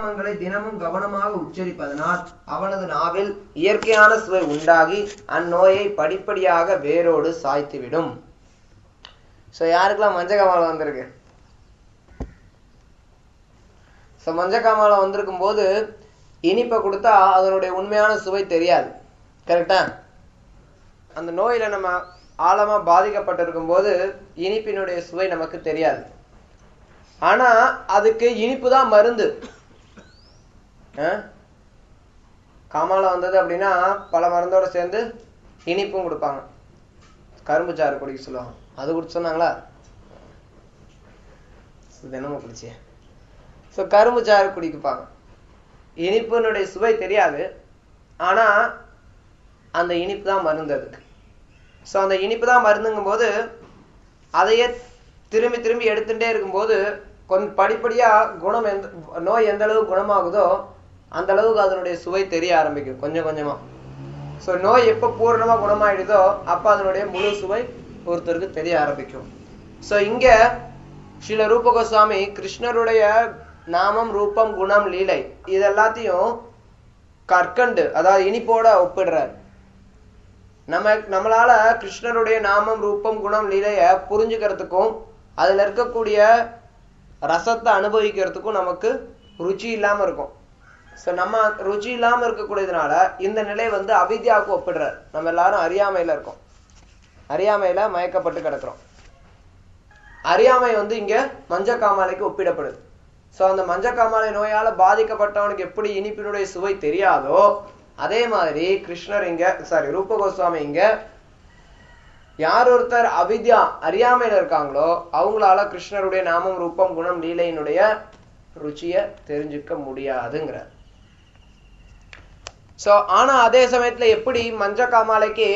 திருநாமங்களை தினமும் கவனமாக உச்சரிப்பதனால் அவனது நாவில் இயற்கையான சுவை உண்டாகி அந்நோயை படிப்படியாக வேரோடு சாய்த்துவிடும் சோ யாருக்கெல்லாம் மஞ்சக்காமாலை வந்திருக்கு சோ மஞ்சக்காமாலை வந்திருக்கும் போது இனிப்பை கொடுத்தா அதனுடைய உண்மையான சுவை தெரியாது கரெக்டா அந்த நோயில நம்ம ஆழமா பாதிக்கப்பட்டிருக்கும் போது இனிப்பினுடைய சுவை நமக்கு தெரியாது ஆனா அதுக்கு இனிப்பு தான் மருந்து அஹ்? காமாலை வந்தது அப்படின்னா பல மருந்தோட சேர்ந்து இனிப்பும் கொடுப்பாங்க கரும்பு சாறு குடிக்க சொல்லுவாங்க அது குடிச்சு சொன்னாங்களா தினமும் குடிச்சிய ஸோ கரும்பு சாறு குடிப்பாங்க இனிப்பினுடைய சுவை தெரியாது ஆனா அந்த இனிப்பு தான் மருந்து அதுக்கு ஸோ அந்த இனிப்பு தான் மருந்துங்கும் போது அதையே திரும்பி திரும்பி எடுத்துட்டே இருக்கும்போது கொஞ்சம் படிப்படியா குணம் எந்த நோய் எந்த அளவுக்கு குணமாகுதோ அந்த அளவுக்கு அதனுடைய சுவை தெரிய ஆரம்பிக்கும் கொஞ்சம் கொஞ்சமா ஸோ நோய் எப்போ பூர்ணமா குணமாயிடுதோ அப்ப அதனுடைய முழு சுவை ஒருத்தருக்கு தெரிய ஆரம்பிக்கும் ஸோ இங்க ஸ்ரீல ரூப கோஸ்வாமி கிருஷ்ணருடைய நாமம் ரூபம் குணம் லீலை இது எல்லாத்தையும் கற்கண்டு அதாவது இனிப்போட ஒப்பிடுறார் நம்ம நம்மளால கிருஷ்ணருடைய நாமம் ரூபம் குணம் லீலைய புரிஞ்சுக்கிறதுக்கும் அதுல இருக்கக்கூடிய ரசத்தை அனுபவிக்கிறதுக்கும் நமக்கு ருச்சி இல்லாம இருக்கும் சோ நம்ம ருச்சி இல்லாம இருக்கக்கூடியதுனால இந்த நிலை வந்து அவித்யாவுக்கு ஒப்பிடுறார் நம்ம எல்லாரும் அறியாமையில இருக்கோம் அறியாமையில மயக்கப்பட்டு கிடக்குறோம் அறியாமை வந்து இங்க மஞ்ச காமாலைக்கு ஒப்பிடப்படுது சோ அந்த மஞ்ச காமாலை நோயால பாதிக்கப்பட்டவனுக்கு எப்படி இனிப்பினுடைய சுவை தெரியாதோ அதே மாதிரி கிருஷ்ணர் இங்க சாரி ரூப கோஸ்வாமி இங்க யார் ஒருத்தர் அவித்யா அறியாமையில இருக்காங்களோ அவங்களால கிருஷ்ணருடைய நாமம் ரூபம் குணம் லீலையினுடைய ருச்சிய தெரிஞ்சுக்க முடியாதுங்கிற சோ ஆனா அதே சமயத்துல எப்படி மஞ்ச காமாலைக்கு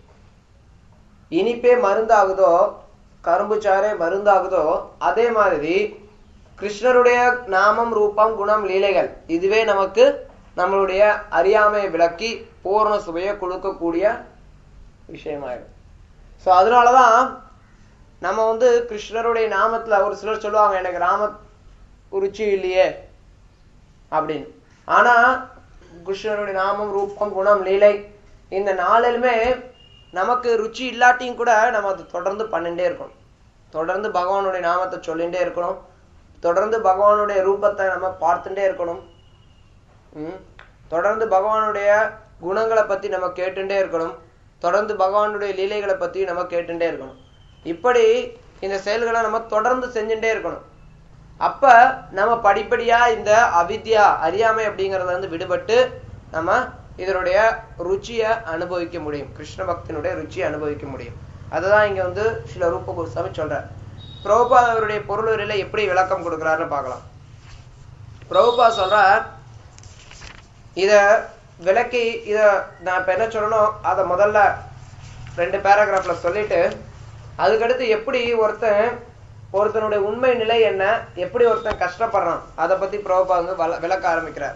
இனிப்பே மருந்தாகுதோ கரும்பு சாறே மருந்தாகுதோ அதே மாதிரி கிருஷ்ணருடைய நாமம் ரூபம் குணம் லீலைகள் இதுவே நமக்கு நம்மளுடைய அறியாமையை விளக்கி பூர்ண சுவையை கொடுக்கக்கூடிய விஷயமாயிடும் சோ அதனாலதான் நம்ம வந்து கிருஷ்ணருடைய நாமத்துல ஒரு சிலர் சொல்லுவாங்க எனக்கு ராம ருச்சி இல்லையே அப்படின்னு ஆனா கிருஷ்ணருடைய நாமம் ரூபம் குணம் லீலை இந்த நாளிலுமே நமக்கு ருச்சி இல்லாட்டியும் கூட நம்ம அதை தொடர்ந்து பண்ணிட்டே இருக்கணும் தொடர்ந்து பகவானுடைய நாமத்தை சொல்லிட்டே இருக்கணும் தொடர்ந்து பகவானுடைய ரூபத்தை நம்ம பார்த்துட்டே இருக்கணும் ம். தொடர்ந்து பகவானுடைய குணங்களை பத்தி நம்ம கேட்டுட்டே இருக்கணும் தொடர்ந்து பகவானுடைய லீலைகளை பத்தி நம்ம கேட்டுட்டே இருக்கணும் இப்படி இந்த செயல்களை நம்ம தொடர்ந்து செஞ்சுட்டே இருக்கணும் அப்ப நம்ம படிப்படியா இந்த அவித்யா அறியாமை அப்படிங்கறத வந்து விடுபட்டு நம்ம இதனுடைய ருச்சிய அனுபவிக்க முடியும் கிருஷ்ண பக்தியினுடைய ருச்சியை அனுபவிக்க முடியும் அதுதான் இங்க வந்து சில ரூப குருசாமி சொல்றார் பிரபுபாத் அவருடைய பொருளுரையில எப்படி விளக்கம் கொடுக்குறாருன்னு பார்க்கலாம் பிரபுபாத் சொல்றார் இத விளக்கி இத நான் இப்ப என்ன சொல்லணும் அத முதல்ல ரெண்டு பேராகிராஃப்ல சொல்லிட்டு அதுக்கடுத்து எப்படி ஒருத்தன் ஒருத்தனுடைய உண்மை நிலை என்ன எப்படி ஒருத்தன் கஷ்டப்படுறான் அதை பத்தி பிரபுபா வந்து வள- விளக்க ஆரம்பிக்கிறார்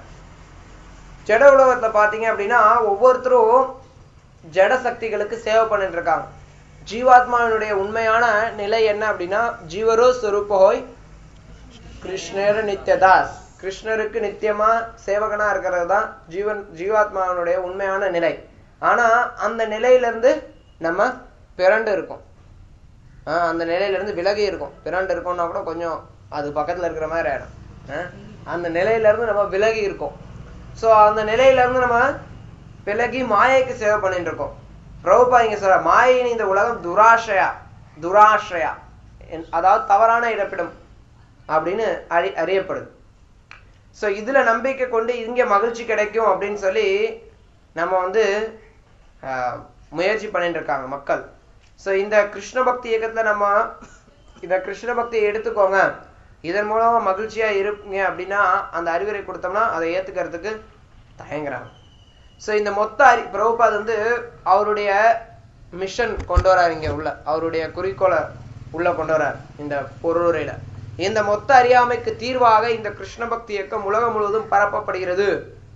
ஜட உலகத்துல பாத்தீங்க அப்படின்னா ஒவ்வொருத்தரும் ஜட சக்திகளுக்கு சேவை பண்ணிட்டு இருக்காங்க ஜீவாத்மாவினுடைய உண்மையான நிலை என்ன அப்படின்னா ஜீவரோ சொரூபஹோய் கிருஷ்ணர் நித்யதாஸ் கிருஷ்ணருக்கு நித்தியமா சேவகனா இருக்கிறது தான் ஜீவன் ஜீவாத்மாவினுடைய உண்மையான நிலை ஆனா அந்த நிலையில இருந்து நம்ம பிறண்டு இருக்கோம் ஆஹ் அந்த நிலையில இருந்து விலகி இருக்கும் பிறண்டு இருக்கோம்னா கூட கொஞ்சம் அது பக்கத்துல இருக்கிற மாதிரி ஆயிடும் ஆஹ் அந்த நிலையில இருந்து நம்ம விலகி இருக்கோம் சோ அந்த நிலையில இருந்து நம்ம விலகி மாயைக்கு சேவை பண்ணிட்டு இருக்கோம் பிரபுபா இங்க சொல்ற மாயின் இந்த உலகம் துராஷயா துராஷ்ரயா என்- அதாவது தவறான இருப்பிடம் அப்படின்னு அறி அறியப்படுது சோ இதுல நம்பிக்கை கொண்டு இங்க மகிழ்ச்சி கிடைக்கும் அப்படின்னு சொல்லி நம்ம வந்து ஆஹ், முயற்சி பண்ணிட்டு இருக்காங்க மக்கள் சோ இந்த கிருஷ்ண பக்தி இயக்கத்துல நம்ம இந்த கிருஷ்ண பக்தியை எடுத்துக்கோங்க இதன் மூலமா மகிழ்ச்சியா இருப்பீங்க அப்படின்னா அந்த அறிவுரை கொடுத்தோம்னா அதை ஏத்துக்கிறதுக்கு தயங்குறாங்க சோ இந்த மொத்த அறி பிரபுபாத் வந்து அவருடைய மிஷன் கொண்டு வரார் இங்க உள்ள அவருடைய குறிக்கோளை உள்ள கொண்டு வரார் இந்த பொருளுரையில இந்த மொத்த அறியாமைக்கு தீர்வாக இந்த கிருஷ்ண பக்தி இயக்கம் உலகம் முழுவதும் பரப்பப்படுகிறது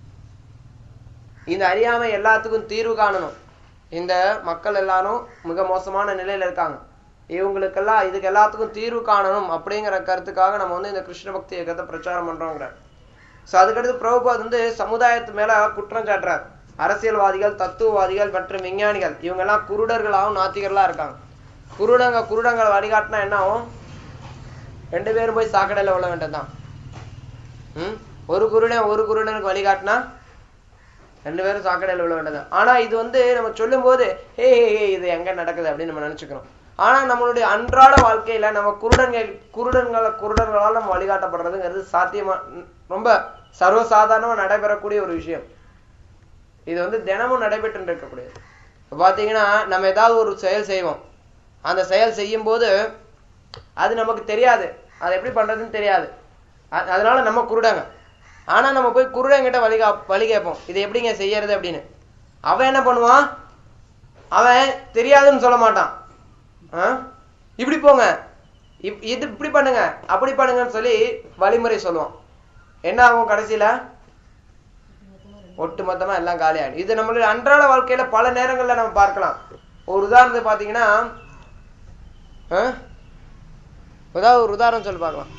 இந்த அறியாமை எல்லாத்துக்கும் தீர்வு காணணும் இந்த மக்கள் எல்லாரும் மிக மோசமான நிலையில இருக்காங்க இவங்களுக்கெல்லாம் இதுக்கு எல்லாத்துக்கும் தீர்வு காணணும் அப்படிங்கிற கருத்துக்காக நம்ம வந்து இந்த கிருஷ்ண பக்தி இயக்கத்தை பிரச்சாரம் பண்றோங்கிற ஸோ அதுக்கடுத்து பிரபுபாத் வந்து சமுதாயத்து மேல குற்றம் சாட்டுறார் அரசியல்வாதிகள் தத்துவவாதிகள் மற்றும் விஞ்ஞானிகள் இவங்க எல்லாம் குருடர்களாகவும் நாத்திகர்களா இருக்காங்க குருடங்க குருடங்களை வழிகாட்டினா என்ன ஆகும் ரெண்டு பேரும் போய் சாக்கடையில விழ வேண்டியதுதான் ம் ஒரு குருடன் ஒரு குருடனுக்கு வழிகாட்டினா ரெண்டு பேரும் சாக்கடையில விழ வேண்டியது ஆனா இது வந்து நம்ம சொல்லும் போது ஹே ஹே ஹே இது எங்க நடக்குது அப்படின்னு நம்ம நினைச்சுக்கிறோம் ஆனா நம்மளுடைய அன்றாட வாழ்க்கையில நம்ம குருடன்கள் குருடன்களை குருடர்களால் நம்ம வழிகாட்டப்படுறதுங்கிறது சாத்தியமா ம், ரொம்ப சர்வசாதாரணமா நடைபெறக்கூடிய ஒரு விஷயம் இது வந்து தினமும் நடைபெற்று இருக்கக்கூடியது இப்ப பாத்தீங்கன்னா நம்ம ஏதாவது ஒரு செயல் செய்வோம் அந்த செயல் செய்யும் போது அது நமக்கு தெரியாது அது எப்படி பண்றதுன்னு தெரியாது அ- அதனால நம்ம குருடங்க ஆனா நம்ம போய் குருடங்கிட்ட வழி கா- வழி கேட்போம் இது எப்படிங்க செய்யறது அப்படின்னு அவன் என்ன பண்ணுவான் அவன் தெரியாதுன்னு சொல்ல மாட்டான் ஆ? இப்படி போங்க இப்- இது இப்படி பண்ணுங்க அப்படி பண்ணுங்கன்னு சொல்லி வழிமுறை சொல்லுவான் என்ன ஆகும் கடைசியில ஒட்டுமொத்தமா எல்லாம் காலியாயிடும் இது நம்மளுடைய அன்றாட வாழ்க்கையில பல நேரங்கள்ல நம்ம பார்க்கலாம் ஒரு உதாரணத்துக்கு பாத்தீங்கன்னா ஆ? ஏதாவது ஒரு உதாரணம் சொல்லி பார்க்கலாம்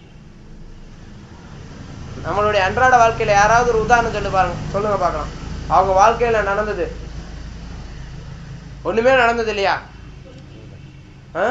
நம்மளுடைய அன்றாட வாழ்க்கையில யாராவது ஒரு உதாரணம் சொல்லி பாருங்க சொல்லுங்க பார்க்கலாம் அவங்க வாழ்க்கையில நடந்தது ஒண்ணுமே நடந்தது இல்லையா ஆ?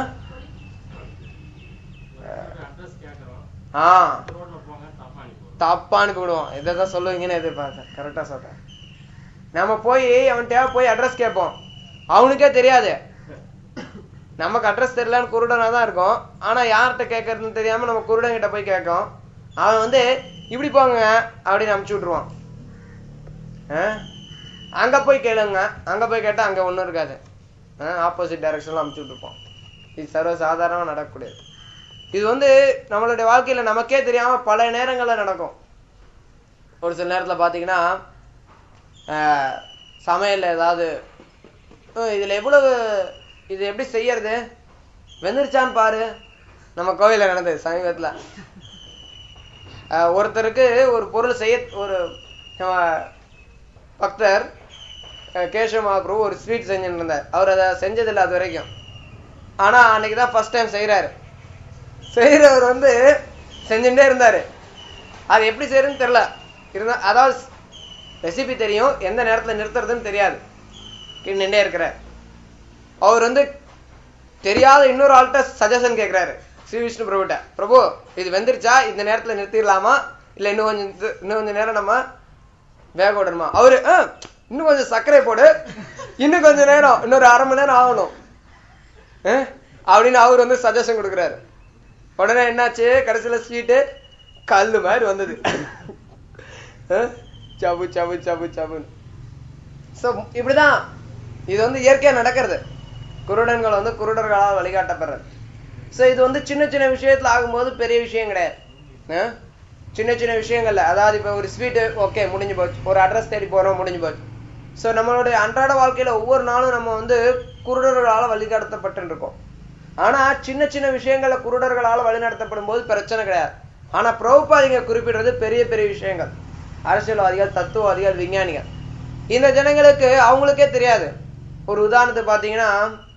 அட்ரஸ் கேட்குறோம் ஆ ரோட்ல போங்க தப்பா அனுப்பி தப்பா அனுப்பி விடுவோம் இதை தான் சொல்லுவீங்கன்னு எதிர்பார்த்தேன் கரெக்டா சொல்றேன் நம்ம போய் அவன்கிட்ட போய் அட்ரஸ் கேட்போம் அவனுக்கே தெரியாது நமக்கு அட்ரஸ் தெரியலன்னு குருடனா தான் இருக்கும் ஆனா யார்கிட்ட கேட்கறதுன்னு தெரியாம நம்ம குருடன் கிட்ட போய் கேட்கும் அவன் வந்து இப்படி போங்க அப்படின்னு அமுச்சு விட்டுருவான் ஆ? அங்க போய் கேளுங்க அங்க போய் கேட்டா அங்க ஒண்ணும் இருக்காது ஆப்போசிட் டைரக்ஷன்ல அமுச்சு விட்டுருப்போம் இது சர்வ சாதாரணமா நடக்கக்கூடியது இது வந்து நம்மளுடைய வாழ்க்கையில நமக்கே தெரியாம பல நேரங்கள்ல நடக்கும் ஒரு சில நேரத்துல பாத்தீங்கன்னா ஆஹ், சமையல்ல ஏதாவது "ஓ, இதுல எவ்வளவு இது எப்படி செய்யறது வெந்துருச்சான்னு பாரு நம்ம கோவில்ல நடந்தது சமீபத்துல ஆஹ், ஒருத்தருக்கு ஒரு பொருள் செய்ய ஒரு ஆஹ், பக்தர் அஹ், கேசவ மகாபிரபு ஒரு ஸ்வீட் செஞ்சுட்டு இருந்தார் அவர் அதை செஞ்சதில்லை அது வரைக்கும் ஆனா அன்னைக்கு தான் ஃபர்ஸ்ட் டைம் செய்யறாரு செய்யறவர் வந்து செஞ்சுட்டே இருந்தாரு அது எப்படி செய்யறதுன்னு தெரியல இருந்தா அதாவது ரெசிபி தெரியும் எந்த நேரத்துல நிறுத்துறதுன்னு தெரியாது நின்றே இருக்கிறார் அவர் வந்து தெரியாத இன்னொரு ஆள்கிட்ட சஜஷன் கேட்கிறாரு ஸ்ரீ விஷ்ணு பிரபுட்ட பிரபு இது வெந்துருச்சா இந்த நேரத்துல நிறுத்திடலாமா இல்ல இன்னும் கொஞ்சம் இது- இன்னும் கொஞ்சம் நேரம் நம்ம வேக விடணுமா அவரு "ஆ, இன்னும் கொஞ்சம் சர்க்கரை போடு இன்னும் கொஞ்சம் நேரம் இன்னொரு அரை மணி நேரம் ஆகணும் அஹ், அப்படின்னு அவர் வந்து சஜஷன் கொடுக்குறாரு உடனே என்னாச்சு கடைசியில ஸ்வீட்டு கல்லு மாதிரி வந்தது அஹ், சபு சபு சபு சபுன்னு ஸோ இப்படிதான் இது வந்து இயற்கையா நடக்கிறது குருடன்கள் வந்து குருடர்களால் வழிகாட்டப்படுறது ஸோ இது வந்து சின்ன சின்ன விஷயத்துல ஆகும்போது பெரிய விஷயம் கிடையாது அஹ்? சின்ன சின்ன விஷயங்கள்ல அதாவது இப்போ ஒரு ஸ்வீட்டு ஓகே முடிஞ்சு போச்சு ஒரு அட்ரஸ் தேடி போறோம் முடிஞ்சு போச்சு ஸோ நம்மளுடைய அன்றாட வாழ்க்கையில ஒவ்வொரு நாளும் நம்ம வந்து குருடர்களால் வழிநடத்தப்பட்டு இருக்கோம் ஆனா சின்ன சின்ன விஷயங்கள்ல குருடர்களால் வழிநடத்தப்படும் போது பிரச்சனை கிடையாது ஆனா பிரபுபாதிங்க குறிப்பிடுறது பெரிய பெரிய விஷயங்கள் அரசியல்வாதிகள் தத்துவவாதிகள் விஞ்ஞானிகள் இந்த ஜனங்களுக்கு அவங்களுக்கே தெரியாது ஒரு உதாரணத்துக்கு பாத்தீங்கன்னா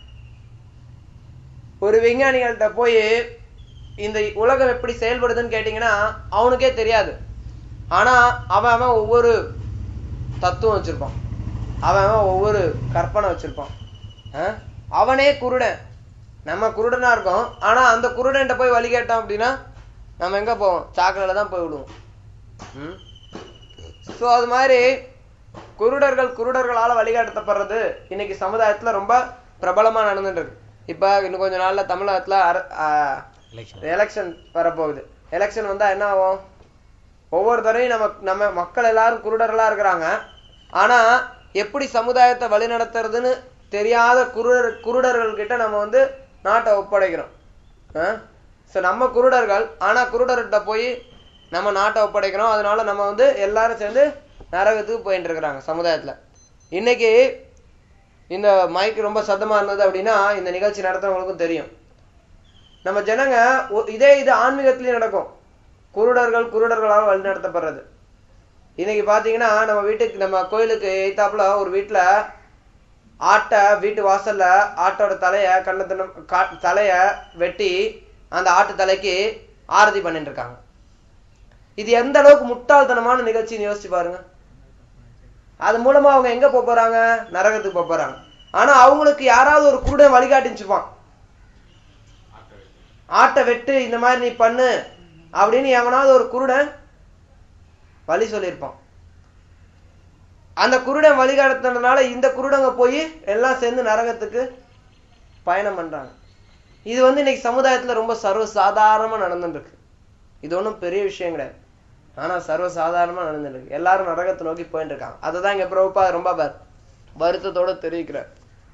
ஒரு விஞ்ஞானிகள்கிட்ட போய் இந்த உலகம் எப்படி செயல்படுதுன்னு கேட்டீங்கன்னா அவனுக்கே தெரியாது ஆனா அவன் அவன் ஒவ்வொரு தத்துவம் வச்சிருப்பான் அவன் அவன் ஒவ்வொரு கற்பனை வச்சிருப்பான் அஹ்? அவனே குருடன் நம்ம குருடனா இருக்கோம் ஆனா அந்த குருடன்ட்ட போய் வழி கேட்டோம் அப்படின்னா நம்ம எங்க போவோம் சாக்கடையில தான் போய் விடுவோம் ம் ஸோ அது மாதிரி குருடர்கள் குருடர்களால வழிகாட்டப்படுறது இன்னைக்கு சமுதாயத்துல ரொம்ப பிரபலமா நடந்துட்டு இருக்கு இப்ப இன்னும் கொஞ்ச நாள்ல தமிழகத்துல எலெக்ஷன் வரப்போகுது எலெக்ஷன் வந்தா என்ன ஆகும் ஒவ்வொரு தடவையும் நம்ம நம்ம மக்கள் எல்லாரும் குருடர்களா இருக்கிறாங்க ஆனா எப்படி சமுதாயத்தை வழிநடத்துறதுன்னு தெரியாத குருடர் குருடர்கள் கிட்ட நம்ம வந்து நாட்டை ஒப்படைக்கிறோம் ஸோ நம்ம குருடர்கள் ஆனா குருடர்கிட்ட போய் நம்ம நாட்டை ஒப்படைக்கிறோம் அதனால நம்ம வந்து எல்லாரும் சேர்ந்து நரகத்துக்கு போயிட்டு இருக்கிறாங்க சமுதாயத்துல இன்னைக்கு இந்த மைக் ரொம்ப சத்தமா இருந்தது அப்படின்னா இந்த நிகழ்ச்சி நடத்துறவங்களுக்கும் தெரியும் நம்ம ஜனங்க ஒ- இதே இது ஆன்மீகத்திலயும் நடக்கும் குருடர்கள் குருடர்களால் வழிநடத்தப்படுறது இன்னைக்கு பாத்தீங்கன்னா நம்ம வீட்டுக்கு நம்ம கோயிலுக்கு எய்த்தாப்புல ஒரு வீட்டுல ஆட்டை வீட்டு வாசல்ல ஆட்டோட தலைய கண்ணத்தின தலைய வெட்டி அந்த ஆட்டு தலைக்கு ஆரதி பண்ணிட்டு இருக்காங்க இது எந்த அளவுக்கு முட்டாள்தனமான நிகழ்ச்சின்னு யோசிச்சு பாருங்க அது மூலமா அவங்க எங்க போப் போறாங்க நரகத்துக்கு போப் போறாங்க ஆனா அவங்களுக்கு யாராவது ஒரு குருடன் வழிகாட்டிச்சுப்பான் ஆட்டோ வெட்டி ஆட்டை வெட்டு இந்த மாதிரி நீ பண்ணு அப்படின்னு எவனாவது ஒரு குருடன் வழி சொல்லியிருப்பான் அந்த குருடன் வழிகாட்டுனதுனால இந்த குருடங்க போய் எல்லாம் சேர்ந்து நரகத்துக்கு பயணம் பண்றாங்க இது வந்து இன்னைக்கு சமுதாயத்துல ரொம்ப சர்வ சாதாரணமா நடந்துட்டு இருக்கு இது ஒண்ணும் பெரிய விஷயம் கிடையாது ஆனா சர்வ சாதாரணமா நடந்துட்டு இருக்கு எல்லாரும் நரகத்தை நோக்கி போயிட்டு இருக்காங்க அதுதான் இங்க பிரபுபா ரொம்ப வ- வருத்தத்தோட தெரிவிக்கிறார்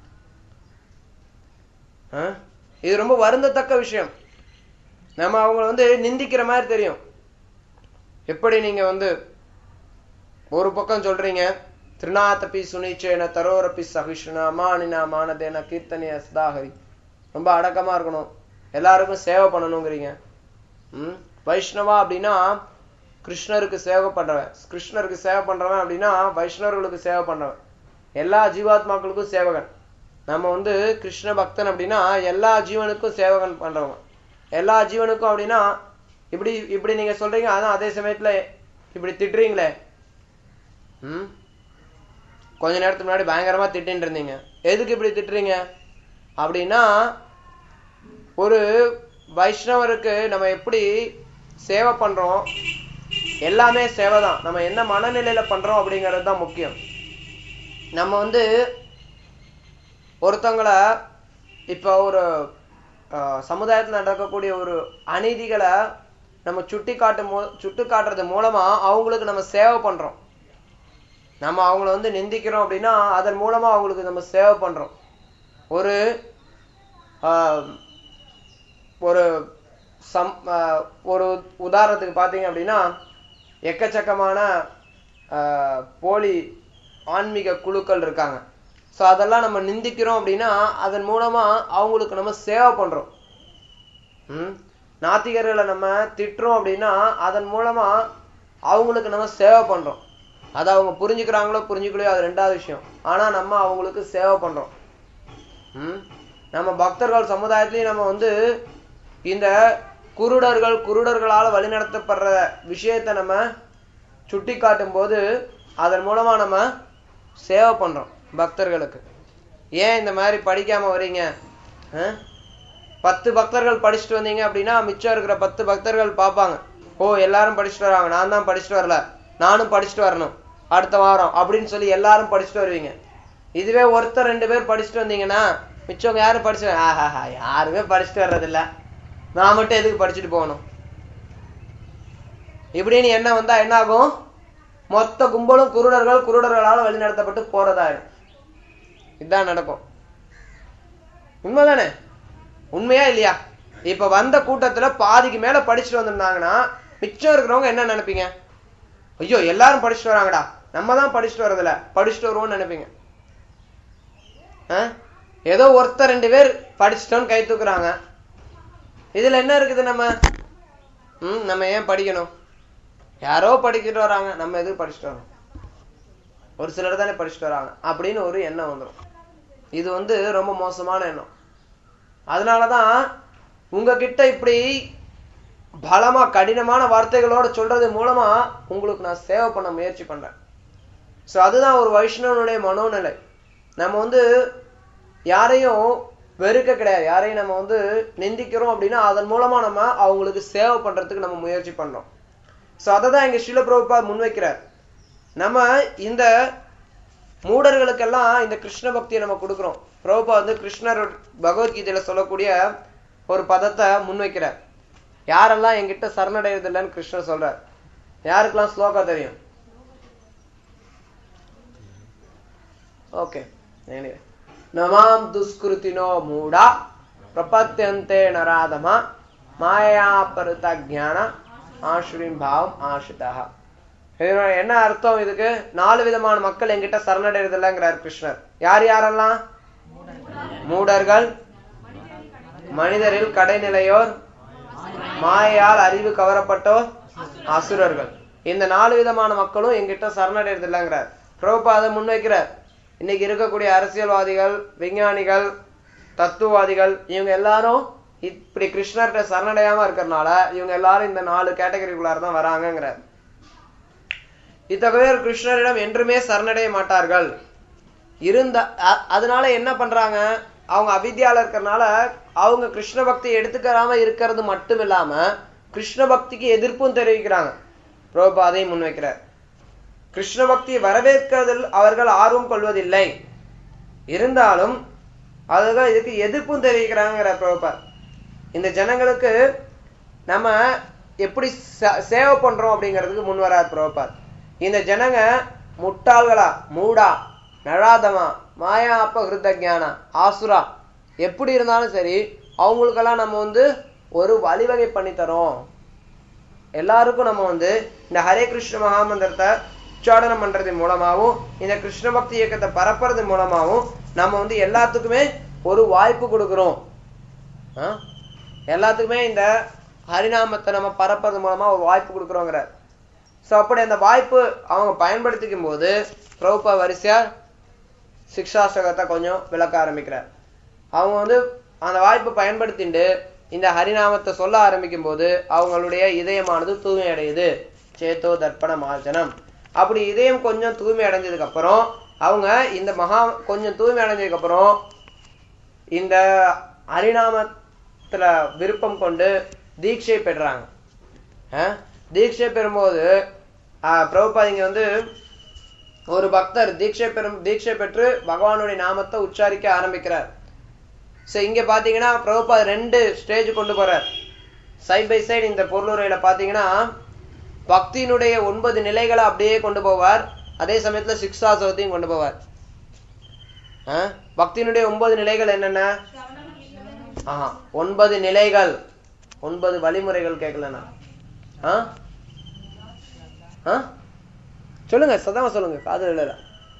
ஆ? இது ரொம்ப வருந்தத்தக்க விஷயம் நம்ம அவங்கள வந்து நிந்திக்கிற மாதிரி தெரியும் எப்படி நீங்க வந்து ஒரு பக்கம் சொல்றீங்க திருநாத்தபி சுனிச்சேன தரோரபி சகிஷ்ணா மானினா மானதேன கீர்த்தனிய சதாஹரி ரொம்ப அடக்கமா இருக்கணும் எல்லாருக்கும் சேவை பண்ணணுங்கிறீங்க ம் வைஷ்ணவா அப்படின்னா கிருஷ்ணருக்கு சேவை பண்றவன் கிருஷ்ணருக்கு சேவை பண்றவன் அப்படின்னா வைஷ்ணவர்களுக்கு சேவை பண்றவன் எல்லா ஜீவாத்மாக்களுக்கும் சேவகன் நம்ம வந்து கிருஷ்ண பக்தன் அப்படின்னா எல்லா ஜீவனுக்கும் சேவகன் பண்றவங்க எல்லா ஜீவனுக்கும் அப்படின்னா இப்படி இப்படி நீங்க சொல்றீங்க அதான் அதே சமயத்துல இப்படி திட்டுறீங்களே ம் கொஞ்ச நேரத்துக்கு முன்னாடி பயங்கரமா திட்டின்னு இருந்தீங்க எதுக்கு இப்படி திட்டுறீங்க அப்படின்னா ஒரு வைஷ்ணவருக்கு நம்ம எப்படி சேவை பண்றோம் எல்லாமே சேவை தான் நம்ம என்ன மனநிலையில பண்றோம் அப்படிங்கிறது தான் முக்கியம் நம்ம வந்து ஒருத்தவங்கள இப்போ ஒரு ஆஹ், சமுதாயத்துல நடக்கக்கூடிய ஒரு அநீதிகளை நம்ம சுட்டி காட்டும் போ சுட்டி காட்டுறது மூலமா அவங்களுக்கு நம்ம சேவை பண்றோம் நம்ம அவங்கள வந்து நிந்திக்கிறோம் அப்படின்னா அதன் மூலமா அவங்களுக்கு நம்ம சேவை பண்றோம் ஒரு ஆஹ், ஒரு சம் ஆஹ், ஒரு உதாரணத்துக்கு பார்த்தீங்க அப்படின்னா எக்கச்சக்கமான ஆஹ், போலி ஆன்மீக குழுக்கள் இருக்காங்க ஸோ அதெல்லாம் நம்ம நிந்திக்கிறோம் அப்படின்னா அதன் மூலமா அவங்களுக்கு நம்ம சேவை பண்றோம் ம் நாத்திகர்களை நம்ம திட்டுறோம் அப்படின்னா அதன் மூலமா அவங்களுக்கு நம்ம சேவை பண்றோம் அதை அவங்க புரிஞ்சுக்கிறாங்களோ புரிஞ்சுக்கலையோ அது ரெண்டாவது விஷயம் ஆனா நம்ம அவங்களுக்கு சேவை பண்றோம் ம் நம்ம பக்தர்கள் சமுதாயத்திலையும் நம்ம வந்து இந்த குருடர்கள் குருடர்களால வழிநடத்தப்படுற விஷயத்தை நம்ம சுட்டி காட்டும் போது அதன் மூலமா நம்ம சேவை பண்றோம் பக்தர்களுக்கு ஏன் இந்த மாதிரி படிக்காம வர்றீங்க ஆ? பத்து பக்தர்கள் படிச்சுட்டு வந்தீங்க அப்படின்னா மிச்சம் இருக்கிற பத்து பக்தர்கள் பார்ப்பாங்க ஓ எல்லாரும் படிச்சுட்டு வராங்க நான் தான் படிச்சுட்டு வரல நானும் படிச்சுட்டு வரணும் அடுத்த வாரம் அப்படின்னு சொல்லி எல்லாரும் படிச்சுட்டு வருவீங்க இதுவே ஒருத்தர் ரெண்டு பேர் படிச்சுட்டு வந்தீங்கன்னா மிச்சவங்க யாரும் படிச்சு ஆஹாஹா யாருமே படிச்சுட்டு வர்றதில்ல நான் மட்டும் எதுக்கு படிச்சுட்டு போகணும் இப்படின்னு என்ன வந்தா என்ன ஆகும் மொத்த கும்பலும் குருடர்கள் குருடர்களால் வழிநடத்தப்பட்டு போறதாயிடும் இதுதான் நடக்கும் உண்மைதானே உண்மையா இல்லையா இப்ப வந்த கூட்டத்துல பாதிக்கு மேல படிச்சுட்டு வந்திருந்தாங்கன்னா மிச்சம் இருக்கிறவங்க என்ன நினைப்பீங்க ஐயோ எல்லாரும் படிச்சுட்டு வராங்கடா நம்ம தான் படிச்சுட்டு வரதில்ல படிச்சுட்டு வருவோம்னு நினைப்பீங்க ஆ? ஏதோ ஒருத்தர் ரெண்டு பேர் படிச்சிட்டோம்னு கை தூக்குறாங்க இதுல என்ன இருக்குது நம்ம ம் நம்ம ஏன் படிக்கணும் யாரோ படிச்சுட்டு வராங்க நம்ம எதுக்கு படிச்சுட்டு வரோம் ஒரு சிலர் தானே படிச்சுட்டு வராங்க அப்படின்னு ஒரு எண்ணம் வந்துடும் இது வந்து ரொம்ப மோசமான எண்ணம் அதனாலதான் உங்ககிட்ட இப்படி பலமா கடினமான வார்த்தைகளோட சொல்றது மூலமா உங்களுக்கு நான் சேவை பண்ண முயற்சி பண்றேன் சோ அதுதான் ஒரு வைஷ்ணவனுடைய மனோநிலை நம்ம வந்து யாரையும் வெறுக்க கிடையாது யாரையும் நம்ம வந்து நிந்திக்கிறோம் அப்படின்னா அதன் மூலமா நம்ம அவங்களுக்கு சேவை பண்றதுக்கு நம்ம முயற்சி பண்றோம் சோ அதை தான் இங்க ஸ்ரீல பிரபுபா முன்வைக்கிறார் நம்ம இந்த மூடர்களுக்கெல்லாம் இந்த கிருஷ்ண பக்தியை நம்ம கொடுக்குறோம் பிரபுபா வந்து கிருஷ்ணர் பகவத்கீதையில சொல்லக்கூடிய ஒரு பதத்தை முன்வைக்கிறார் யாரெல்லாம் என்கிட்ட சரணடைவதில்லைன்னு கிருஷ்ணர் சொல்றார் யாருக்கெல்லாம் ஸ்லோகா தெரியும் ஓகே நமாம் துஷ்கிருத்தினோ மூடா பிரபத்தியந்தே நராதமா மாயா பருத்த ஜான ஆஸ்ரீம் பாவம் ஆசிதா இதனோட என்ன அர்த்தம் இதுக்கு நாலு விதமான மக்கள் என்கிட்ட சரணடைறதில்லைங்கிறார் கிருஷ்ணர் யார் யாரெல்லாம் மூடர்கள் மனிதரில் கடைநிலையோர் மாயால் அறிவு கவரப்பட்டோர் அசுரர்கள் இந்த நாலு விதமான மக்களும் என்கிட்ட சரணடைறதில்லைங்கிறார் பிரபுபாத முன்வைக்கிறார் இன்னைக்கு இருக்கக்கூடிய அரசியல்வாதிகள் விஞ்ஞானிகள் தத்துவவாதிகள் இவங்க எல்லாரும் இப்படி கிருஷ்ணர்கிட்ட சரணடையாம இருக்கிறனால இவங்க எல்லாரும் இந்த நாலு கேட்டகரிக்குள்ளார தான் வராங்கங்கிறார் இத்தகைய கிருஷ்ணரிடம் என்றுமே சரணடைய மாட்டார்கள் இருந்த அ- அதனால என்ன பண்றாங்க அவங்க அவித்யால இருக்கறனால அவங்க கிருஷ்ண பக்தியை எடுத்துக்கிறாம இருக்கிறது மட்டும் இல்லாம கிருஷ்ண பக்திக்கு எதிர்ப்பும் தெரிவிக்கிறாங்க பிரபுபாதையும் முன்வைக்கிறார் கிருஷ்ண பக்தியை வரவேற்கிறதில் அவர்கள் ஆர்வம் கொள்வதில்லை இருந்தாலும் அதுதான் இதுக்கு எதிர்ப்பும் தெரிவிக்கிறாங்கிற பிரபுபாத் இந்த ஜனங்களுக்கு நம்ம எப்படி ச- சேவை பண்றோம் அப்படிங்கிறதுக்கு முன் வரார் பிரபுபாத் இந்த ஜனங்க முட்டாள்களா மூடா நழாதமா மாயா அபகிருத ஞானா ஆசுரா எப்படி இருந்தாலும் சரி அவங்களுக்கெல்லாம் நம்ம வந்து ஒரு வழிவகை பண்ணி தரோம் எல்லாருக்கும் நம்ம வந்து இந்த ஹரே கிருஷ்ண மகாமந்திரத்தை உச்சாடனம் பண்றது மூலமாகவும் இந்த கிருஷ்ண பக்தி இயக்கத்தை பரப்புறது மூலமாகவும் நம்ம வந்து எல்லாத்துக்குமே ஒரு வாய்ப்பு கொடுக்கிறோம் ஆ? எல்லாத்துக்குமே இந்த ஹரிநாமத்தை நம்ம பரப்புறது மூலமா ஒரு வாய்ப்பு கொடுக்குறோங்கிறார் ஸோ அப்படி அந்த வாய்ப்பு அவங்க பயன்படுத்திக்கும் போது பிரபுபா வரிசையா சிக்ஷாசகத்தை கொஞ்சம் விளக்க ஆரம்பிக்கிறார் அவங்க வந்து அந்த வாய்ப்பை பயன்படுத்திட்டு இந்த ஹரிநாமத்தை சொல்ல ஆரம்பிக்கும் போது அவங்களுடைய இதயமானது தூய்மை அடையுது சேத்தோ தர்ப்பண மார்ஜனம் அப்படி இதயம் கொஞ்சம் தூய்மை அடைஞ்சதுக்கு அப்புறம் அவங்க இந்த மகா கொஞ்சம் தூய்மை அடைஞ்சதுக்கு அப்புறம் இந்த ஹரிநாமத்துல விருப்பம் கொண்டு தீட்சை பெறுறாங்க அஹ், தீட்சை பெறும்போது ஆஹ், பிரபுபாத் இங்க வந்து ஒரு பக்தர் தீட்சை பெறும் தீட்சை பெற்று பகவானுடைய நாமத்தை உச்சாரிக்க ஆரம்பிக்கிறார் சோ இங்க பாத்தீங்கன்னா பிரபுபாத் ரெண்டு ஸ்டேஜ் கொண்டு போறார் சைட் பை சைடு இந்த பொருளுரையில பாத்தீங்கன்னா பக்தியினுடைய ஒன்பது நிலைகளை அப்படியே கொண்டு போவார் அதே சமயத்துல சிக்ஷாசவத்தையும் கொண்டு போவார் அஹ், பக்தியினுடைய ஒன்பது நிலைகள் என்னென்ன ஆஹா ஒன்பது நிலைகள் ஒன்பது வழிமுறைகள் கேட்கலண்ணா ஆ ஆ சொல்லுங்க சதமா சொல்லுங்க காது இல்ல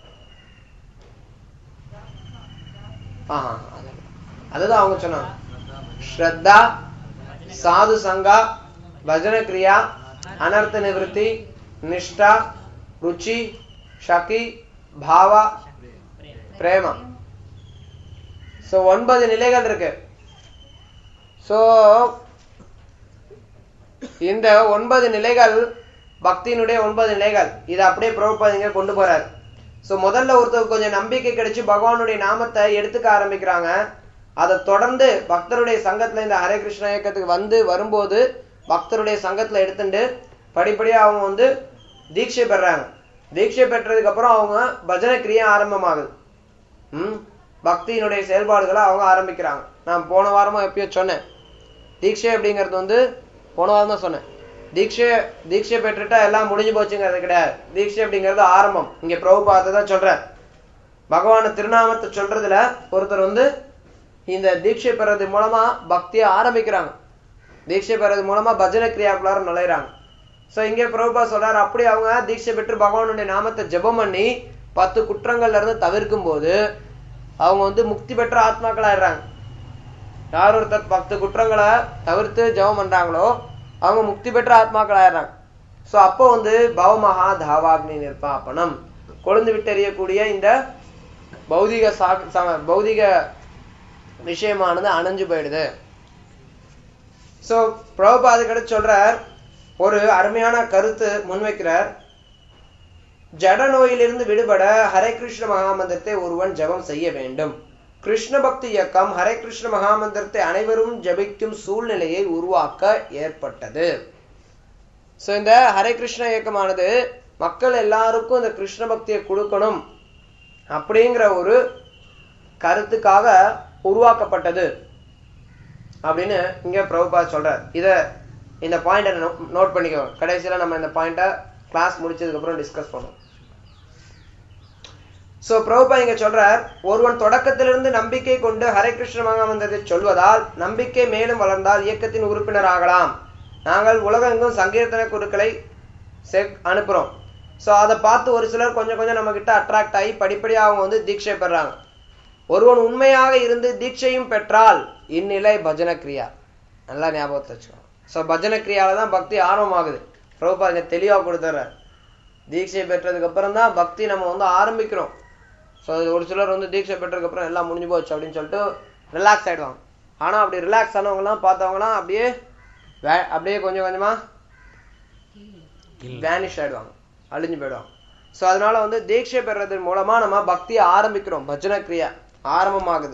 ஆஹா அது- அதுதான் அவங்க சொன்னாங்க ஸ்ரத்தா சாது சங்கா பஜன கிரியா அனர்த்த நிவர்த்தி நிஷ்டா ருச்சி ஷகி பாவா பிரேமா சோ ஒன்பது நிலைகள் இருக்கு சோ இந்த ஒன்பது நிலைகள் பக்தியினுடைய ஒன்பது நிலைகள் இதை அப்படியே பிரபுபாதிங்க கொண்டு போறாரு சோ முதல்ல ஒருத்தருக்கு கொஞ்சம் நம்பிக்கை கிடைச்சு பகவானுடைய நாமத்தை எடுத்துக்க ஆரம்பிக்கிறாங்க அதை தொடர்ந்து பக்தருடைய சங்கத்துல இந்த ஹரே கிருஷ்ண இயக்கத்துக்கு வந்து வரும்போது பக்தருடைய சங்கத்துல எடுத்துட்டு படிப்படியா அவங்க வந்து தீட்சை பெறாங்க தீட்சை பெற்றதுக்கு அப்புறம் அவங்க பஜனை கிரியா ஆரம்பமாகுது ம் பக்தியினுடைய செயல்பாடுகளை அவங்க ஆரம்பிக்கிறாங்க நான் போன வாரமா எப்பயோ சொன்னேன் தீட்சை அப்படிங்கிறது வந்து போன வாரம் தான் சொன்னேன் தீட்சை தீட்சை பெற்றுட்டா எல்லாம் முடிஞ்சு போச்சுங்கிறது கிடையாது தீட்சை அப்படிங்கிறது ஆரம்பம் இங்க பிரபுபாத்தை தான் சொல்றேன் பகவான் திருநாமத்தை சொல்றதுல ஒருத்தர் வந்து இந்த தீட்சை பெறது மூலமா பக்தியை ஆரம்பிக்கிறாங்க தீட்சை பெறது மூலமா பஜனை கிரியாக்குள்ளார நுழையிறாங்க சோ இங்கே பிரபுபா சொல்றாரு அப்படி அவங்க தீட்சை பெற்று பகவானுடைய நாமத்தை ஜெபம் பண்ணி பத்து குற்றங்கள்ல இருந்து தவிர்க்கும் போது அவங்க வந்து முக்தி பெற்ற ஆத்மாக்கள் ஆயிடுறாங்க யார் ஒருத்தர் பத்து குற்றங்களை தவிர்த்து ஜெபம் பண்றாங்களோ அவங்க முக்தி பெற்ற ஆத்மாக்கள் ஆயிடுறாங்க சோ அப்போ வந்து பவமகா தாவாக்னி நிர்பாபனம் கொழுந்து விட்டெறியக்கூடிய இந்த பௌதிக சா சம- பௌதிக விஷயமானது அணைஞ்சு போயிடுது சோ பிரபுபாது கிட்ட சொல்றார் ஒரு அருமையான கருத்து முன்வைக்கிறார் ஜட நோயிலிருந்து விடுபட ஹரே கிருஷ்ண மகாமந்திரத்தை ஒருவன் ஜெபம் செய்ய வேண்டும் கிருஷ்ண பக்தி இயக்கம் ஹரே கிருஷ்ண மகாமந்திரத்தை அனைவரும் ஜபிக்கும் சூழ்நிலையை உருவாக்க ஏற்பட்டது சோ இந்த ஹரே கிருஷ்ண இயக்கமானது மக்கள் எல்லாருக்கும் இந்த கிருஷ்ண பக்தியை கொடுக்கணும் அப்படிங்கிற ஒரு கருத்துக்காக உருவாக்கப்பட்டது அப்படின்னு இங்க பிரபுபாத் சொல்றார் இத இந்த பாயிண்ட நோட் பண்ணிக்கோங்க கடைசியில நம்ம இந்த பாயிண்ட கிளாஸ் முடிச்சதுக்கு அப்புறம் டிஸ்கஸ் பண்ணுவோம் சோ பிரபுபா இங்க சொல்றார் ஒருவன் தொடக்கத்திலிருந்து நம்பிக்கை கொண்டு ஹரே கிருஷ்ண மகாமந்திரத்தை சொல்வதால் நம்பிக்கை மேலும் வளர்ந்தால் இயக்கத்தின் உறுப்பினர் ஆகலாம் நாங்கள் உலகெங்கும் சங்கீர்த்தன குருக்களை செக் அனுப்புறோம் சோ அதை பார்த்து ஒரு சிலர் கொஞ்சம் கொஞ்சம் நம்ம கிட்ட அட்ராக்ட் ஆகி படிப்படியா அவங்க வந்து தீட்சை பெறாங்க ஒருவன் உண்மையாக இருந்து தீட்சையும் பெற்றால் இந்நிலை பஜன கிரியா நல்லா ஞாபகத்தை வச்சுக்கோங்க ஸோ பஜன கிரியால தான் பக்தி ஆரம்பமாகுது பிரபுபா இங்க தெளிவா கொடுத்துட்றார் தீட்சை பெற்றதுக்கு அப்புறம் தான் பக்தி நம்ம வந்து ஆரம்பிக்கிறோம் ஸோ ஒரு சிலர் வந்து தீட்சை பெற்றதுக்கு அப்புறம் எல்லாம் முடிஞ்சு போச்சு அப்படின்னு சொல்லிட்டு ரிலாக்ஸ் ஆயிடுவாங்க ஆனா அப்படி ரிலாக்ஸ் ஆனவங்கலாம் பார்த்தவங்கலாம் அப்படியே வே- அப்படியே கொஞ்சம் கொஞ்சமா வேனிஷ் ஆயிடுவாங்க அழிஞ்சு போயிடுவாங்க சோ அதனால வந்து தீட்சை பெறதன் மூலமா நம்ம பக்தியை ஆரம்பிக்கிறோம் பஜன கிரியா ஆரம்பமாகுது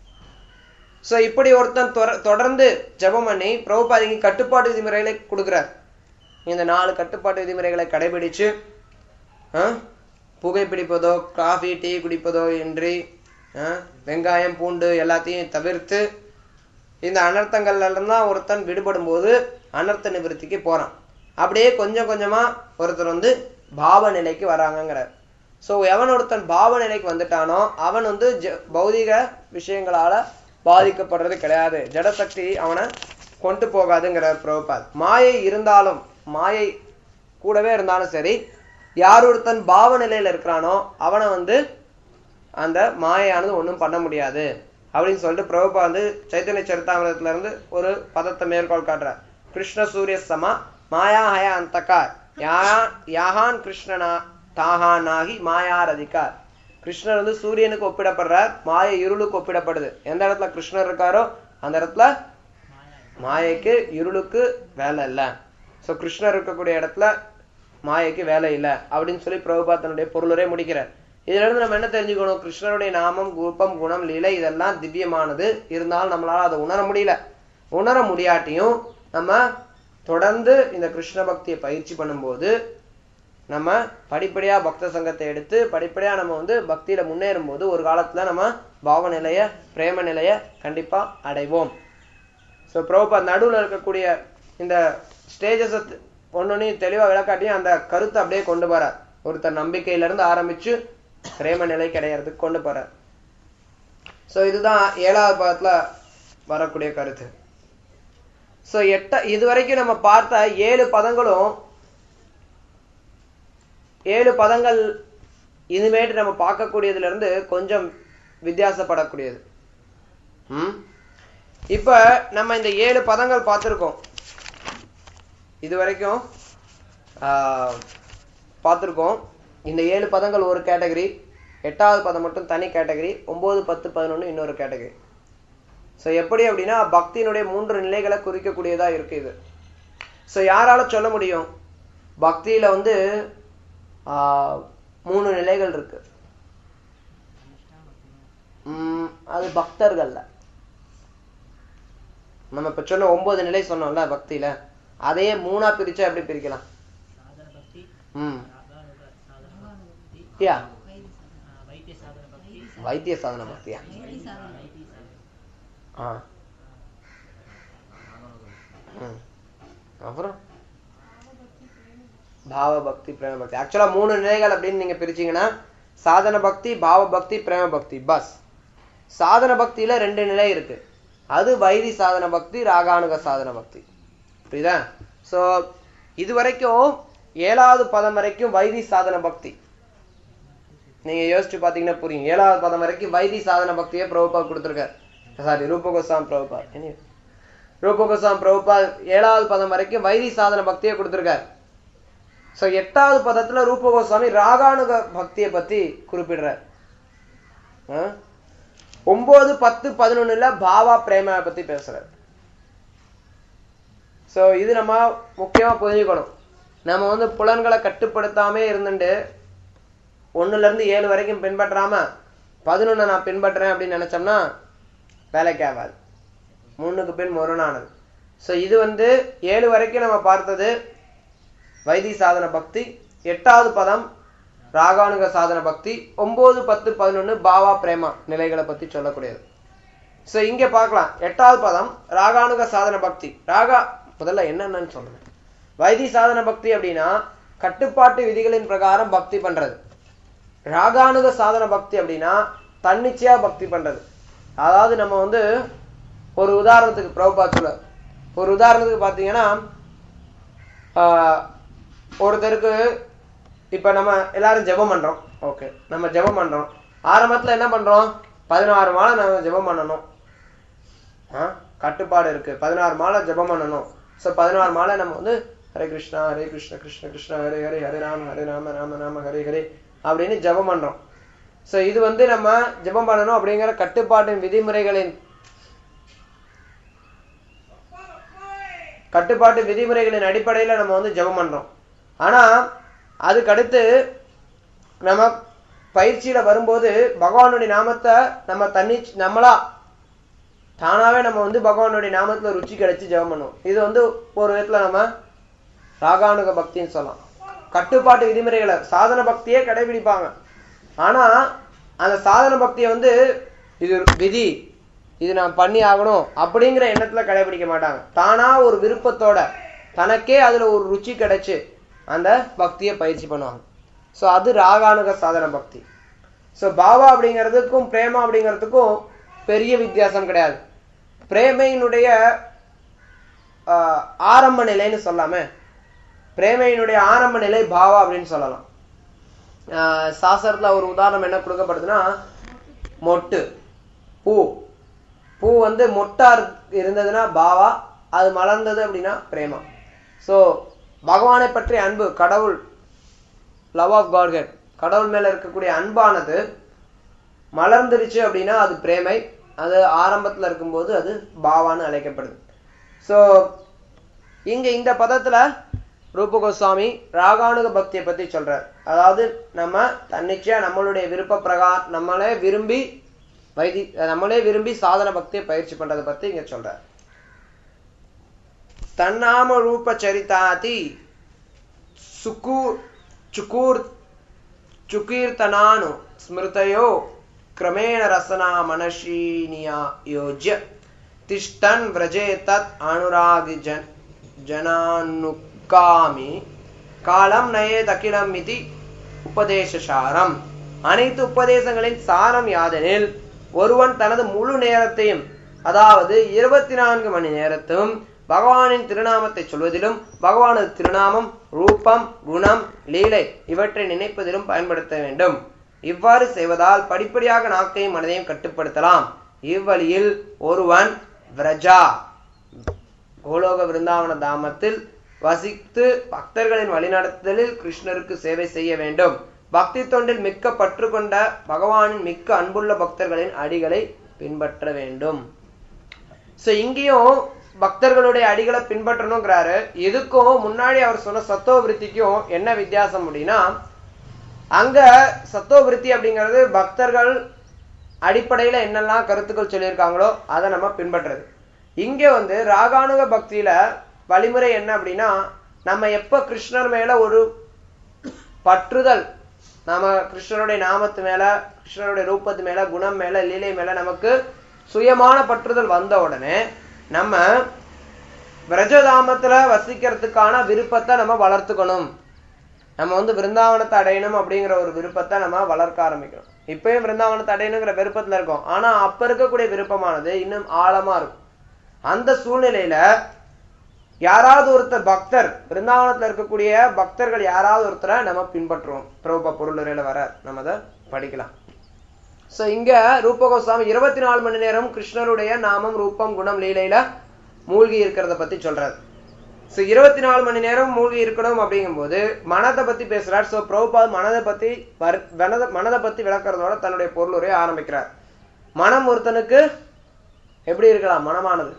சோ இப்படி ஒருத்தன் தொர- தொடர்ந்து ஜெபம் பண்ணி பிரபுபாதிக்கு கட்டுப்பாட்டு விதிமுறைகளை கொடுக்கிறார் இந்த நாலு கட்டுப்பாட்டு விதிமுறைகளை கடைபிடிச்சு ஆ, புகைப்பிடிப்பதோ காஃபி டீ குடிப்பதோ இன்றி ஆ, வெங்காயம் பூண்டு எல்லாத்தையும் தவிர்த்து இந்த அனர்த்தங்கள்ல இருந்தான் ஒருத்தன் விடுபடும் போது அனர்த்த நிவர்த்திக்கு போறான் அப்படியே கொஞ்சம் கொஞ்சமா ஒருத்தர் வந்து பாவ நிலைக்கு வராங்கங்கிறார் சோ எவன் ஒருத்தன் பாவ நிலைக்கு வந்துட்டானோ அவன் வந்து ஜ- பௌதிக விஷயங்களால பாதிக்கப்படுறது கிடையாது ஜடசக்தி அவனை கொண்டு போகாதுங்கிறார் பிரபுபாத் மாயை இருந்தாலும் மாயை கூடவே இருந்தாலும் சரி யார் ஒருத்தன் பாவ நிலையில இருக்கிறானோ அவனை வந்து அந்த மாயையானது ஒண்ணும் பண்ண முடியாது அப்படின்னு சொல்லிட்டு பிரபுபா வந்து சைத்தன்ய சரித்தாமிரத்துல இருந்து ஒரு பதத்தை மேற்கோள் காட்டுறார் கிருஷ்ண சூரிய சம மாயா ஹய அந்தகா யா- யாஹான் கிருஷ்ணனா தாஹானாகி மாயார் அதிகார் கிருஷ்ணர் வந்து சூரியனுக்கு ஒப்பிடப்படுறார் மாயை இருளுக்கு ஒப்பிடப்படுது எந்த இடத்துல கிருஷ்ணர் இருக்காரோ அந்த இடத்துல மாயைக்கு இருளுக்கு வேலை இல்ல சோ கிருஷ்ணர் இருக்கக்கூடிய இடத்துல மாயைக்கு வேலை இல்ல அப்படின்னு சொல்லி பிரபுபா தன்னுடைய பொருளுரை முடிக்கிறார் இதுல இருந்து நம்ம என்ன தெரிஞ்சுக்கணும் கிருஷ்ணருடைய நாமம் ரூபம் குணம் லீலை இதெல்லாம் திவ்யமானது இருந்தாலும் நம்மளால அதை உணர முடியல உணர முடியாட்டியும் நம்ம தொடர்ந்து இந்த கிருஷ்ண பக்தியை பயிற்சி பண்ணும்போது நம்ம படிப்படியா பக்த சங்கத்தை எடுத்து படிப்படியா நம்ம வந்து பக்தியில முன்னேறும் போது ஒரு காலத்துல நம்ம பாவ நிலைய பிரேம நிலைய கண்டிப்பா அடைவோம் ஸோ பிரபுபா நடுவுல இருக்கக்கூடிய இந்த ஸ்டேஜஸ் ஒன்னொன்னையும் தெளிவா விளக்காட்டியும் அந்த கருத்தை அப்படியே கொண்டு போறார் ஒருத்தர் நம்பிக்கையில இருந்து ஆரம்பிச்சு பிரேம நிலைக்கு அடையறதுக்கு கொண்டு போறார் ஸோ இதுதான் ஏழாவது பாதத்துல வரக்கூடிய கருத்து ஸோ எட்ட இது வரைக்கும் நம்ம பார்த்த ஏழு பதங்களும் ஏழு பதங்கள் இனிமேட்டு நம்ம பார்க்கக்கூடியதுல இருந்து கொஞ்சம் வித்தியாசப்படக்கூடியது ம் இப்ப நம்ம இந்த ஏழு பதங்கள் பார்த்திருக்கோம் இது வரைக்கும் ஆஹ், பார்த்திருக்கோம் இந்த ஏழு பதங்கள் ஒரு கேட்டகரி எட்டாவது பதம் மட்டும் தனி கேட்டகரி ஒன்பது பத்து பதினொன்னு இன்னொரு கேட்டகரி ஸோ எப்படி அப்படின்னா பக்தியினுடைய மூன்று நிலைகளை குறிக்கக்கூடியதா இருக்கு இது ஸோ யாரால சொல்ல முடியும் பக்தியில வந்து ஆஹ், மூணு நிலைகள் இருக்கு உம், அது பக்தர்கள்ல நம்ம இப்ப சொன்ன ஒன்பது நிலை சொன்னோம்ல பக்தியில அதையே மூணா பிரிச்சா எப்படி பிரிக்கலாம் சாதன பக்தி ம் ராகானுக சாதன பக்தி யா ஆ, வைத்திய சாதன பக்தி வைத்திய சாதன பக்தியா வைத்திய சாதன ஆ ம். அப்புறம் பாவ பக்தி பிரேம பக்தி ஆக்சுவலா மூணு நிலைகள் அப்படின்னு நீங்க பிரிச்சீங்கன்னா சாதன பக்தி பாவ பக்தி பிரேம பக்தி பஸ் சாதன பக்தியில ரெண்டு நிலை இருக்கு அது வைதி சாதன பக்தி ராகானுக சாதன பக்தி புரியுதா சோ இது வரைக்கும் ஏழாவது பதம் வரைக்கும் வைதி சாதன பக்தி நீங்க யோசிச்சு பாத்தீங்கன்னா புரியும் ஏழாவது பதம் வரைக்கும் வைதி சாதன பக்தியே பிரபுபா கொடுத்துருக்காரு சாரி ரூப கோசாம் பிரபுபா Anyway. ரூப கோசாம் பிரபுபா ஏழாவது பதம் வரைக்கும் வைதி சாதன பக்தியை கொடுத்திருக்காரு சோ எட்டாவது பதத்துல ரூப கோஸ்வாமி ராகானுக பக்தியை பத்தி குறிப்பிடுறார் ஆ? ஒன்பது பத்து பதினொன்னுல பாவா பிரேம பத்தி பேசுறாரு சோ இது நம்ம முக்கியமா புரிஞ்சுக்கணும் நம்ம வந்து புலன்களை கட்டுப்படுத்தாமே இருந்துட்டு ஒண்ணுல இருந்து ஏழு வரைக்கும் பின்பற்றாம பதினொன்னு நான் பின்பற்றுறேன் அப்படின்னு நினைச்சோம்னா வேலைக்கு ஆகாது மூணுக்கு பின் முரணானது சோ இது வந்து ஏழு வரைக்கும் நம்ம பார்த்தது வைதி சாதன பக்தி எட்டாவது பதம் ராகானுக சாதன பக்தி ஒன்பது பத்து பதினொன்னு பாவா பிரேமா நிலைகளை பத்தி சொல்லக்கூடியது சோ இங்க பார்க்கலாம் எட்டாவது பதம் ராகானுக சாதன பக்தி ராகா முதல்ல என்னென்னு சொல்லுங்க வைதி சாதன பக்தி அப்படின்னா கட்டுப்பாட்டு விதிகளின் பிரகாரம் பக்தி பண்றது ராகானுக சாதன பக்தி அப்படின்னா தன்னிச்சையா பக்தி பண்றது அதாவது நம்ம வந்து ஒரு உதாரணத்துக்கு பிரபுபா சொல்ல ஒரு உதாரணத்துக்கு பார்த்தீங்கன்னா ஆஹ், ஒருத்தருக்கு இப்ப நம்ம எல்லாரும் ஜெபம் பண்றோம் ஓகே நம்ம ஜெபம் பண்றோம் ஆரம்பத்துல என்ன பண்றோம் பதினாறு மாலை நம்ம ஜெபம் பண்ணணும் ஆ? கட்டுப்பாடு இருக்கு பதினாறு மாலை ஜெபம் பண்ணணும் சோ பதினாறு மாலை நம்ம வந்து ஹரே கிருஷ்ணா ஹரே கிருஷ்ண கிருஷ்ண கிருஷ்ண ஹரே ஹரே ஹரே ராம ஹரே ராம ராம ராம ஹரே ஹரே அப்படின்னு ஜெபம் பண்றோம் சோ இது வந்து நம்ம ஜெபம் பண்ணணும் அப்படிங்கிற கட்டுப்பாட்டின் விதிமுறைகளின் கட்டுப்பாட்டு விதிமுறைகளின் அடிப்படையில நம்ம வந்து ஜெபம் பண்றோம் ஆனா அதுக்கடுத்து நம்ம பயிற்சியில வரும்போது பகவானுடைய நாமத்தை நம்ம தண்ணி நம்மளா தானாவே நம்ம வந்து பகவானுடைய நாமத்துல ருச்சி கிடைச்சு ஜெபம் பண்ணுவோம் இது வந்து ஒரு விதத்துல நம்ம ராகானுக பக்தின்னு சொல்லலாம் கட்டுப்பாட்டு விதிமுறைகளை சாதன பக்தியே கடைபிடிப்பாங்க ஆனா அந்த சாதன பக்தியை வந்து இது விதி இது நான் பண்ணி ஆகணும் அப்படிங்கிற எண்ணத்துல கடைபிடிக்க மாட்டாங்க தானா ஒரு விருப்பத்தோட தனக்கே அதுல ஒரு ருச்சி கிடைச்சு அந்த பக்தியை பயிற்சி பண்ணுவாங்க ஸோ அது ராகானுக சாதன பக்தி ஸோ பாவா அப்படிங்கிறதுக்கும் பிரேமா அப்படிங்கிறதுக்கும் பெரிய வித்தியாசம் கிடையாது பிரேமையினுடைய ஆஹ், ஆரம்ப நிலைன்னு சொல்லாம பிரேமையினுடைய ஆரம்ப நிலை பாவா அப்படின்னு சொல்லலாம் ஆஹ், சாஸ்திரத்துல ஒரு உதாரணம் என்ன கொடுக்கப்படுதுன்னா மொட்டு பூ பூ வந்து மொட்டா இரு- இருந்ததுன்னா பாவா அது மலர்ந்தது அப்படின்னா பிரேமா ஸோ பகவானை பற்றிய அன்பு கடவுள் லவ் ஆஃப் காட்ஹெட் கடவுள் மேல இருக்கக்கூடிய அன்பானது மலர்ந்துருச்சு அப்படின்னா அது பிரேமை அது ஆரம்பத்துல இருக்கும்போது அது பாவான்னு அழைக்கப்படுது ஸோ இங்க இந்த பதத்துல ரூப கோஸ்வாமி ராகானுக பக்தியை பத்தி சொல்றார் அதாவது நம்ம தன்னிச்சையா நம்மளுடைய விருப்ப பிரகா நம்மளே விரும்பி வைதி நம்மளே விரும்பி சாதன பக்தியை பயிற்சி பண்றதை பத்தி இங்க சொல்றார் தன்னாம ரூப சரிதாதி சுக்கு சுக்கூர் ಚುಕೀರ್ತನಾನು ಸ್ಮೃತಯೋ ಕ್ರಮೇಣ ರಸನಾ ಮನಶೀನಿಯ ಯೋಜ್ಯ ತಿಷ್ಟನ್ ವ್ರಜೆ ತತ್ ಅನುರಾಗಿ ಜನ್ ஜனானுக்காமி காலம் நயேதகிலம் இதி உபதேச சாரம் அனைத்து உபதேசங்களின் சாரம் யாதெனில் ஒருவன் தனது முழு நேரத்தையும் அதாவது இருபத்தி நான்கு மணி நேரத்தும் பகவானின் திருநாமத்தை சொல்வதிலும் பகவானது திருநாமம் ரூபம் குணம் லீலை இவற்றை நினைப்பதிலும் பயன்படுத்த வேண்டும் இவ்வாறு செய்வதால் படிப்படியாக நாக்கையும் மனதையும் கட்டுப்படுத்தலாம் இவ்வழியில் ஒருவன் விரஜா கோலோக விருந்தாவன தாமத்தில் வசித்து பக்தர்களின் வழிநடத்துதலில் கிருஷ்ணருக்கு சேவை செய்ய வேண்டும் பக்தி தொண்டில் மிக்க பற்று கொண்ட பகவானின் மிக்க அன்புள்ள பக்தர்களின் அடிகளை பின்பற்ற வேண்டும் சோ இங்கேயும் பக்தர்களுடைய அடிகளை பின்பற்றணுங்கிறாரு இதுக்கும் முன்னாடி அவர் சொன்ன சத்தோ விருத்திக்கும் என்ன வித்தியாசம் அப்படின்னா அங்க சத்தோ விருத்தி அப்படிங்கிறது பக்தர்கள் அடிப்படையில என்னெல்லாம் கருத்துக்கள் சொல்லியிருக்காங்களோ அதை நம்ம பின்பற்றுறது இங்க வந்து ராகானுக பக்தியில வழிமுறை என்ன அப்படின்னா நம்ம எப்ப கிருஷ்ணர் மேல ஒரு பற்றுதல் நாம கிருஷ்ணருடைய நாமத்து மேல கிருஷ்ணருடைய ரூபத்து மேல குணம் மேல லீலை மேல நமக்கு சுயமான பற்றுதல் வந்த உடனே நம்ம விரஜதாமத்துல வசிக்கிறதுக்கான விருப்பத்தை நம்ம வளர்த்துக்கணும் நம்ம வந்து விருந்தாவனத்தை அடையணும் அப்படிங்கிற ஒரு விருப்பத்தை நம்ம வளர்க்க ஆரம்பிக்கணும் இப்பயும் விருந்தாவனத்தை அடையணுங்கிற விருப்பத்துல இருக்கோம் ஆனா அப்ப இருக்கக்கூடிய விருப்பமானது இன்னும் ஆழமா இருக்கும் அந்த சூழ்நிலையில யாராவது ஒருத்தர் பக்தர் பிருந்தாவனத்துல இருக்கக்கூடிய பக்தர்கள் யாராவது ஒருத்தரை நம்ம பின்பற்றுவோம் பிரபுபா பொருளுரையில வர நம்ம அதை படிக்கலாம் சோ இங்க ரூப கோஸ்வாமி இருபத்தி நாலு மணி நேரம் கிருஷ்ணருடைய நாமம் ரூபம் குணம் லீலையில மூழ்கி இருக்கிறத பத்தி சொல்றாரு சோ இருபத்தி நாலு மணி நேரம் மூழ்கி இருக்கணும் அப்படிங்கும்போது மனதை பத்தி பேசுறார் சோ பிரபுபாத் மனதை பத்தி வர்- மனதை மனதை பத்தி விளக்குறதோட தன்னுடைய பொருளுரையை ஆரம்பிக்கிறார் மனம் ஒருத்தனுக்கு எப்படி இருக்கலாம் மனமானது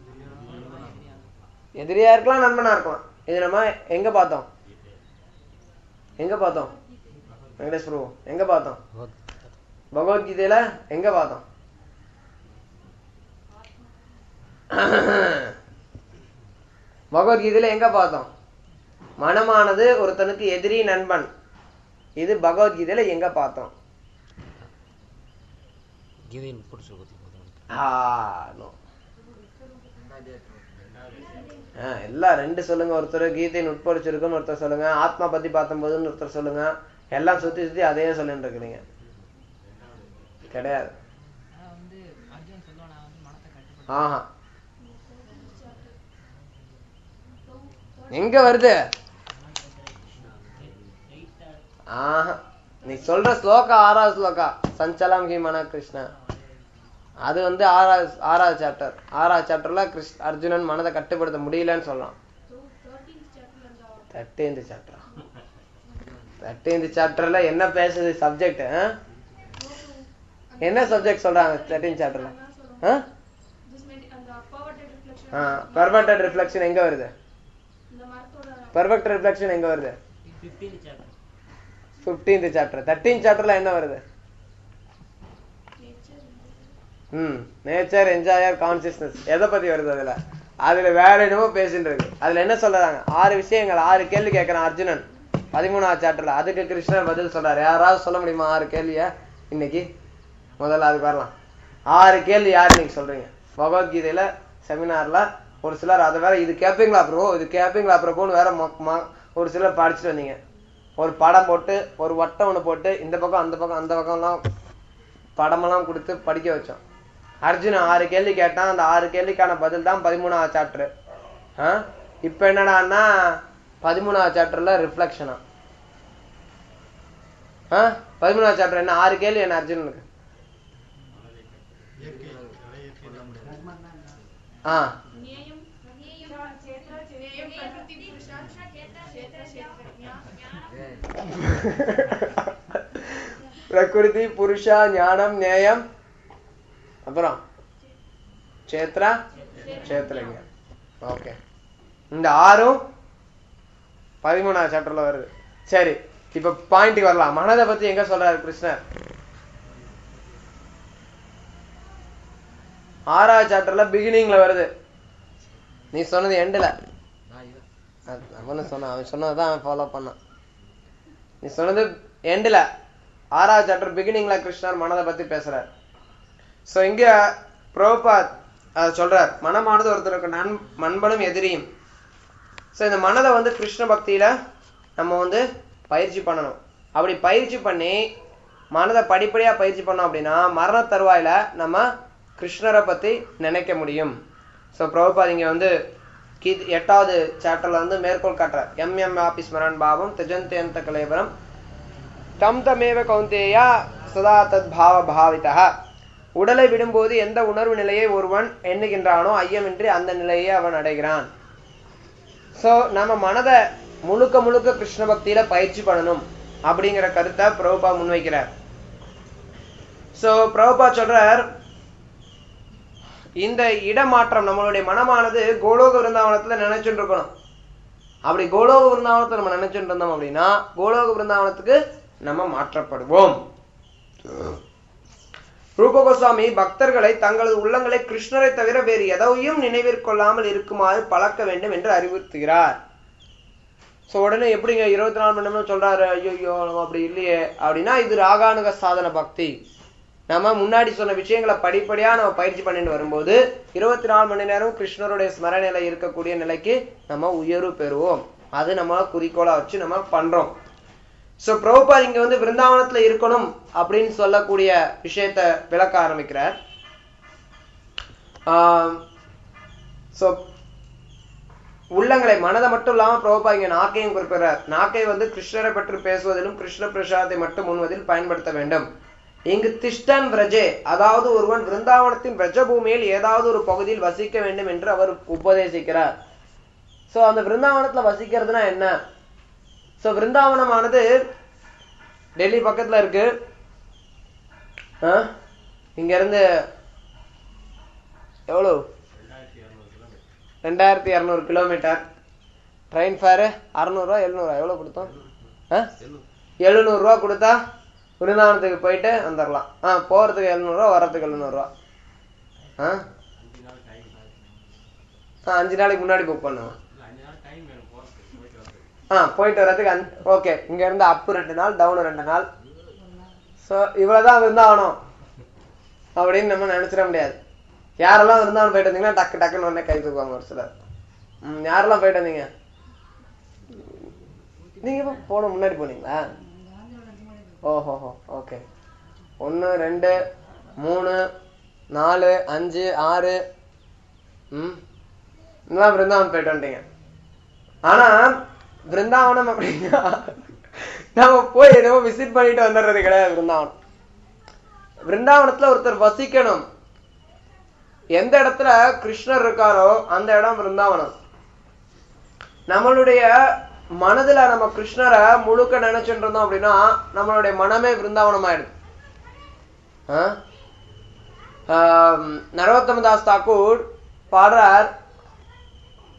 எதிரியா இருக்கலாம் நண்பனா இருக்கலாம் இது நம்ம எங்க பார்த்தோம் எங்க பார்த்தோம் வெங்கடேஷ் பிரபு எங்க பார்த்தோம் பகவத்கீதையில எங்க பார்த்தோம் பகவத்கீதையில எங்க பார்த்தோம் மனமானது ஒருத்தனுக்கு எதிரி நண்பன் இது பகவத்கீதையில எங்க பார்த்தோம் கீதையின் புடிச்சு ஆ, no. ஆ, எல்லாம் ரெண்டு சொல்லுங்க ஒருத்தர் கீதையின் உட்பொழிச்சிருக்குன்னு ஒருத்தர் சொல்லுங்க ஆத்மா பத்தி பார்த்தம்போதுன்னு ஒருத்தர் சொல்லுங்க எல்லாம் சுத்தி சுத்தி அதே சொல்லிட்டு இருக்கிறீங்க கிடையாது ஆனா வந்து அர்ஜுன் சொல்லுவான் நான் வந்து மனத்தை கட்டுப்படுத்த ஆஹா எங்க வருது ஆஹா நீ சொல்ற ஸ்லோகா ஆறாவது ஸ்லோகா சஞ்சலம் ஹி மன கிருஷ்ண அது வந்து ஆறாவது ஆறாவது சாப்டர் ஆறாவது சாப்டர்ல கிருஷ் அர்ஜுனன் மனதை கட்டுப்படுத்த முடியலன்னு சொல்லலாம் தேர்ட்டீன்த் சாப்டர் தேர்ட்டீன்த் சாப்டர்ல என்ன பேசுது சப்ஜெக்ட் என்ன சப்ஜெக்ட் சொல்றாங்க தேர்ட்டீன் சாப்டர்ல Just medi- அந்த poverty reflection பெர்ஃபெக்டட் ரிஃப்ளெக்ஷன் எங்க வருது இந்த மரத்தோட பெர்ஃபெக்ட் ரிஃப்ளெக்ஷன் எங்க வருது fifteenth chapter fifteenth chapter thirteen சாப்டர்ல என்ன வருது nature ம் நேச்சர் என்ஜாயர் கான்சியஸ்னஸ் எதை பத்தி வருது அதுல அதுல வேற என்னமோ பேசிட்டு இருக்கு அதுல என்ன சொல்றாங்க ஆறு விஷயங்கள் ஆறு கேள்வி கேட்கறான் அர்ஜுனன் பதிமூணாவது சாப்டர்ல அதுக்கு கிருஷ்ணர் பதில் சொல்றாரு யாராவது சொல்ல முடியுமா ஆறு கேள்விய இன்னைக்கு முதல்ல அதுக்கு வரலாம் ஆறு கேள்வி யாரு நீங்க சொல்றீங்க பகவத்கீதையில செமினார்ல ஒரு சிலர் அதை வேற இது கேட்பீங்களா ப்ரோ இது கேட்பீங்களா பிரபுன்னு வேற மொ- மொ- ஒரு சிலர் படிச்சுட்டு வந்தீங்க ஒரு படம் போட்டு ஒரு வட்டம் ஒண்ணு போட்டு இந்த பக்கம் அந்த பக்கம் அந்த பக்கம்லாம் படமெல்லாம் கொடுத்து படிக்க வச்சோம் அர்ஜுன் ஆறு கேள்வி கேட்டான் அந்த ஆறு கேள்விக்கான பதில் தான் பதிமூணாவது சாப்டர் ஆ இப்ப என்னடான்னா பதிமூணாவது சாப்டர்ல ரிஃப்ளெக்ஷனா ஆ பதிமூணாவது சாப்டர் என்ன ஆறு கேள்வி என்ன அர்ஜுனனுக்கு ஆ ஞேயம் ஞேயம் சேத்ர சேயம் பிரகிருதி புருஷா சேத்ர சேத்ர பிரகிருதி புருஷா ஞானம் நேயம் அப்புறம் சேத்ரா சேத்ரங்க ஓகே இந்த ஆறும் பதிமூணாவது சாப்டர்ல வருது சரி இப்ப பாயிண்ட்டுக்கு வரலாம் மனதை பத்தி எங்க சொல்றாரு கிருஷ்ணர் ஆறாவது சாப்டர்ல பிகினிங்ல வருது நீ சொன்னது எண்டுல அவனு சொன்னான் அவன் சொன்னதான் அவன் ஃபாலோ பண்ணான் நீ சொன்னது எண்டுல ஆறாவது சாப்டர் பிகினிங்ல கிருஷ்ணர் மனதை பத்தி பேசுறார் சோ இங்க பிரபுபாத் அஹ், சொல்றார் மனமானது ஒருத்தருக்கு நன் நண்பனும் எதிரியும் சோ இந்த மனதை வந்து கிருஷ்ண பக்தியில நம்ம வந்து பயிற்சி பண்ணணும் அப்படி பயிற்சி பண்ணி மனதை படிப்படியா பயிற்சி பண்ணோம் அப்படின்னா மரண தருவாயில நம்ம கிருஷ்ணரை பத்தி நினைக்க முடியும் சோ பிரபுபாத் இங்க வந்து கீத் எட்டாவது சாப்டர்ல வந்து மேற்கோள் காட்டுறார் எம் எம் ஆபி ஸ்மரன் பாவம் திஜந்தேந்த கலேபரம் தம் தமேவ கௌந்தேயா சதா தத் பாவ பாவிதா உடலை விடும்போது எந்த உணர்வு நிலையை ஒருவன் எண்ணுகின்றானோ ஐயமின்றி அந்த நிலையை அவன் அடைகிறான் சோ நம்ம மனதை முழுக்க முழுக்க கிருஷ்ண பக்தியில பயிற்சி பண்ணணும் அப்படிங்கிற கருத்தை பிரபுபா முன்வைக்கிறார் சோ பிரபுபா சொல்றார் இந்த இடமாற்றம் நம்மளுடைய மனமானது கோலோக விருந்தாவனத்துல நினைச்சுட்டு இருக்கணும் அப்படி கோலோக விருந்தாவனத்தை நம்ம நினைச்சுட்டு இருந்தோம் அப்படின்னா கோலோக விருந்தாவனத்துக்கு நம்ம மாற்றப்படுவோம் ரூப கோஸ்வாமி பக்தர்களை தங்களது உள்ளங்களை கிருஷ்ணரை தவிர வேறு எதையும் நினைவிற்கொள்ளாமல் இருக்குமாறு பழக்க வேண்டும் என்று அறிவுறுத்துகிறார் சோ உடனே எப்படிங்க இருபத்தி நாலு மணி நேரம் சொல்றாரு ஐயோ நம்ம அப்படி இல்லையே அப்படின்னா இது ராகானுக சாதன பக்தி நம்ம முன்னாடி சொன்ன விஷயங்களை படிப்படியா நம்ம பயிற்சி பண்ணிட்டு வரும்போது இருபத்தி நாலு மணி நேரம் கிருஷ்ணருடைய ஸ்மரணையில இருக்கக்கூடிய நிலைக்கு நம்ம உயர்வு பெறுவோம் அது நம்ம குறிக்கோளா வச்சு நம்ம பண்றோம் சோ பிரபுபாத் இங்க வந்து விருந்தாவனத்துல இருக்கணும் அப்படின்னு சொல்லக்கூடிய விஷயத்த விளக்க ஆரம்பிக்கிறார் சோ உள்ளங்களை மனதை மட்டும் இல்லாம பிரபுபா இங்க நாக்கையும் குறிப்பிடுறார் நாக்கை வந்து கிருஷ்ணரை பற்றி பேசுவதிலும் கிருஷ்ண பிரசாதத்தை மட்டும் உண்வதில் பயன்படுத்த வேண்டும் இங்கு திஷ்டன் விரஜே அதாவது ஒருவன் விருந்தாவனத்தின் விரஜபூமியில் ஏதாவது ஒரு பகுதியில் வசிக்க வேண்டும் என்று அவர் உபதேசிக்கிறார் சோ அந்த விருந்தாவனத்துல வசிக்கிறதுனா என்ன சோ விருந்தாவனமானது டெல்லி பக்கத்துல இருக்கு ஆ? இங்க இருந்து எவ்வளவு ரெண்டாயிரத்தி இரநூறு கிலோமீட்டர் ட்ரெயின் ஃபேரு அறநூறுவா எழுநூறுவா எவ்வளவு கொடுத்தோம் ஆ எழுநூறு ரூபா கொடுத்தா விருந்தாவனத்துக்கு போயிட்டு வந்துடலாம் ஆ போறதுக்கு எழுநூறுவா வர்றதுக்கு எழுநூறுவா ஆ அஞ்சு நாள் டைம் ஆ, அஞ்சு நாளைக்கு முன்னாடி புக் பண்ணுவோம் இல்ல அஞ்சு நாள் டைம் வேணும் போறதுக்கு போயிட்டு வரதுக்கு ஆ போயிட்டு வர்றதுக்கு அந் ஓகே இங்க இருந்து அப்பு ரெண்டு நாள் டவுன் ரெண்டு நாள் ஸோ இவ்வளவுதான் விருந்தாவனம் அப்படின்னு நம்ம நினைச்சிட முடியாது யாரெல்லாம் விருந்தாவனம் போயிட்டு வந்தீங்கன்னா டக்கு டக்குன்னு உடனே கை தூக்குவாங்க ஒரு சிலர் ம், யாரெல்லாம் போயிட்டு வந்தீங்க நீங்க இப்ப போன முன்னாடி போனீங்களா ஓஹோஹோ ஓகே ஒன்று ரெண்டு மூணு நாலு அஞ்சு ஆறு ம் இதெல்லாம் விருந்தாவனம் போயிட்டு வந்துட்டீங்க ஆனா பிருந்தாவனம் அப்படின்னா நம்ம போய் ஏதோ விசிட் பண்ணிட்டு வந்துடுறது கிடையாது பிருந்தாவனம் பிருந்தாவனத்துல ஒருத்தர் வசிக்கணும் எந்த இடத்துல கிருஷ்ணர் இருக்காரோ அந்த இடம் பிருந்தாவனம் நம்மளுடைய மனதுல நம்ம கிருஷ்ணரை முழுக்க நினைச்சுட்டு இருந்தோம் அப்படின்னா நம்மளுடைய மனமே பிருந்தாவனம் ஆயிடுது ஆ? ஆம், நரோத்தம தாஸ் தாக்கூர் பாடுறார்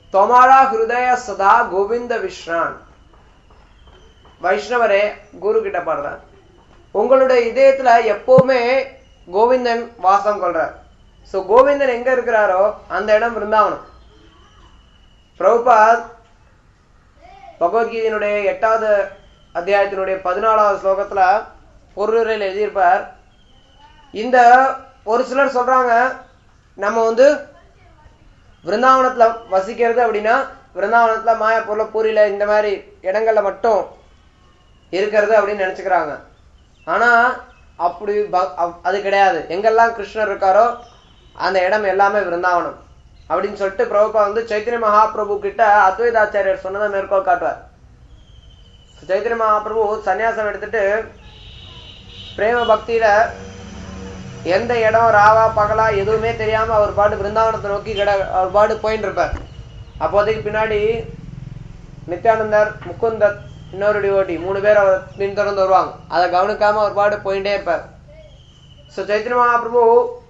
தொமாரா ஹிருதய சதா கோவிந்த விஸ்ரான் வைஷ்ணவரே குரு கிட்ட பாடுறார் உங்களுடைய இதயத்துல எப்பவுமே கோவிந்தன் வாசம் கொள்றார் சோ கோவிந்தன் எங்க இருக்கிறாரோ அந்த இடம் பிருந்தாவனம் பிரபுபாத் பகவத்கீதையினுடைய எட்டாவது அத்தியாயத்தினுடைய பதினாலாவது ஸ்லோகத்துல பொருளுரையில் எழுதியிருப்பார் இந்த ஒரு சிலர் சொல்றாங்க நம்ம வந்து விருந்தாவனத்துல வசிக்கிறது அப்படின்னா விருந்தாவனத்துல மாயாப்பூர்ல பூரியில இந்த மாதிரி இடங்கள்ல மட்டும் இருக்கிறது அப்படின்னு நினைச்சுக்கிறாங்க ஆனா அப்படி ப- அவ்- அது கிடையாது எங்கெல்லாம் கிருஷ்ணர் இருக்காரோ அந்த இடம் எல்லாமே விருந்தாவனம் அப்படின்னு சொல்லிட்டு பிரபுபா வந்து சைத்தன்ய மகாபிரபு கிட்ட அத்வைதாச்சாரியர் சொன்னதை மேற்கோள் காட்டுவார் சைத்தன்ய மகாபிரபு சன்னியாசம் எடுத்துட்டு பிரேம பக்தியில எந்த இடம் ராவா பகலா எதுவுமே தெரியாம அவர் பாட்டு பிருந்தாவனத்தை நோக்கி கிட அவர் பாட்டு போயிட்டு இருப்பார் அப்போதைக்கு பின்னாடி நித்யானந்தர் முகுந்தர் இன்னொரு டிவோட்டி மூணு பேர் அவர் பின்தொடர்ந்து வருவாங்க அதை கவனிக்காம அவர் பாட்டு போயிட்டே இருப்பார் ஸோ சைத்தன்ய மகாபிரபு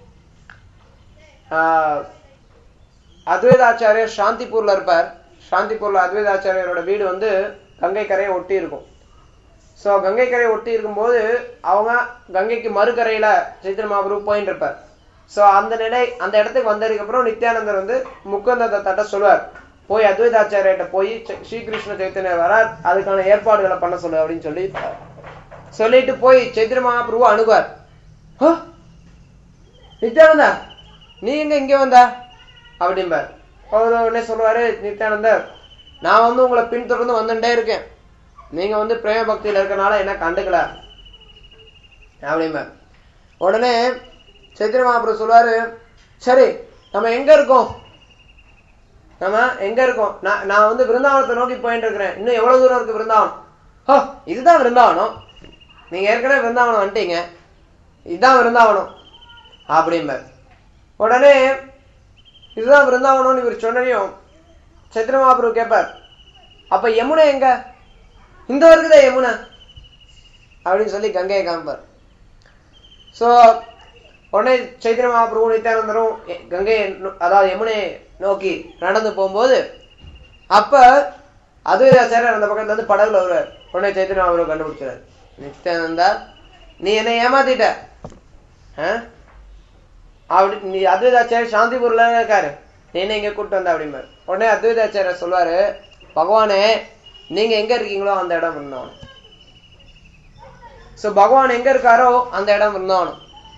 ஆஹ், அத்வைதாச்சாரியர் சாந்திப்பூர்ல இருப்பார் சாந்திப்பூர்ல அத்வைதாச்சாரியரோட வீடு வந்து கங்கை கரையை ஒட்டி இருக்கும் ஸோ கங்கை கரையை ஒட்டி இருக்கும்போது அவங்க கங்கைக்கு மறுகரையில சைத்தன்ய மகாபிரபு போயிட்டு இருப்பார் ஸோ அந்த நிலை அந்த இடத்துக்கு வந்ததுக்கு அப்புறம் நித்யானந்தர் வந்து முக்குந்தத்தை தட்ட சொல்லுவார் போய் அத்வைதாச்சாரியர்கிட்ட போய் ச- ஸ்ரீகிருஷ்ண சைத்தன்யர் வரார் அதுக்கான ஏற்பாடுகளை பண்ண சொல்லு அப்படின்னு சொல்லி சொல்லிட்டு போய் சைத்திர மகாபிரபு அணுகுவார் "ஹோ, நித்யானந்தா நீ எங்க இங்க வந்த அப்படிம்பார் அவர் உடனே சொல்லுவாரு நித்யானந்தர் நான் வந்து உங்களை பின்தொடர்ந்து வந்துட்டே இருக்கேன் நீங்க வந்து பிரேம பக்தியில இருக்கனால என்ன கண்டுக்கல அப்படிம்பார் உடனே சைத்திர மகாபிரபு சொல்லுவாரு சரி நம்ம எங்க இருக்கோம் நம்ம எங்க இருக்கோம் நான் நான் வந்து விருந்தாவனத்தை நோக்கி போயிட்டு இருக்கிறேன் இன்னும் எவ்வளவு தூரம் இருக்கு விருந்தாவனம் ஹோ இதுதான் விருந்தாவனம் நீங்க ஏற்கனவே விருந்தாவனம் வந்துட்டீங்க இதுதான் விருந்தாவனம் அப்படிம்பார் உடனே இதுதான் விருந்தாவனம்னு இவர் சொன்னதையும் சைத்திர மகாபிரபு கேட்பார் அப்ப யமுனை எங்க இந்த இருக்குதா யமுனை அப்படின்னு சொல்லி கங்கையை காமிப்பார் சோ உடனே சைத்திர மகாபிரபு நித்யானந்தரும் எ- கங்கையை நோ- அதாவது யமுனையை நோக்கி நடந்து போகும்போது அப்ப அத்வைதாச்சாரியர் அந்த பக்கத்துல இருந்து படகுல வருவார் உடனே சைத்திர மகாபிரபு கண்டுபிடிச்சார் நித்யானந்தா நீ என்னை ஏமாத்திட்ட ஆ? அப்படி நீ அத்வைதாச்சாரியர் சாந்திபூர்ல இருக்காரு நீ என்ன இங்க கூட்டு வந்த அப்படிம்பாரு உடனே அத்வைதாச்சாரியர் சொல்லுவாரு பகவானே நீங்க எங்க இருக்கீங்களோ அந்த இடம் இருந்தாலும் சோ பகவான் எங்க இருக்காரோ அந்த இடம் இருந்தாலும்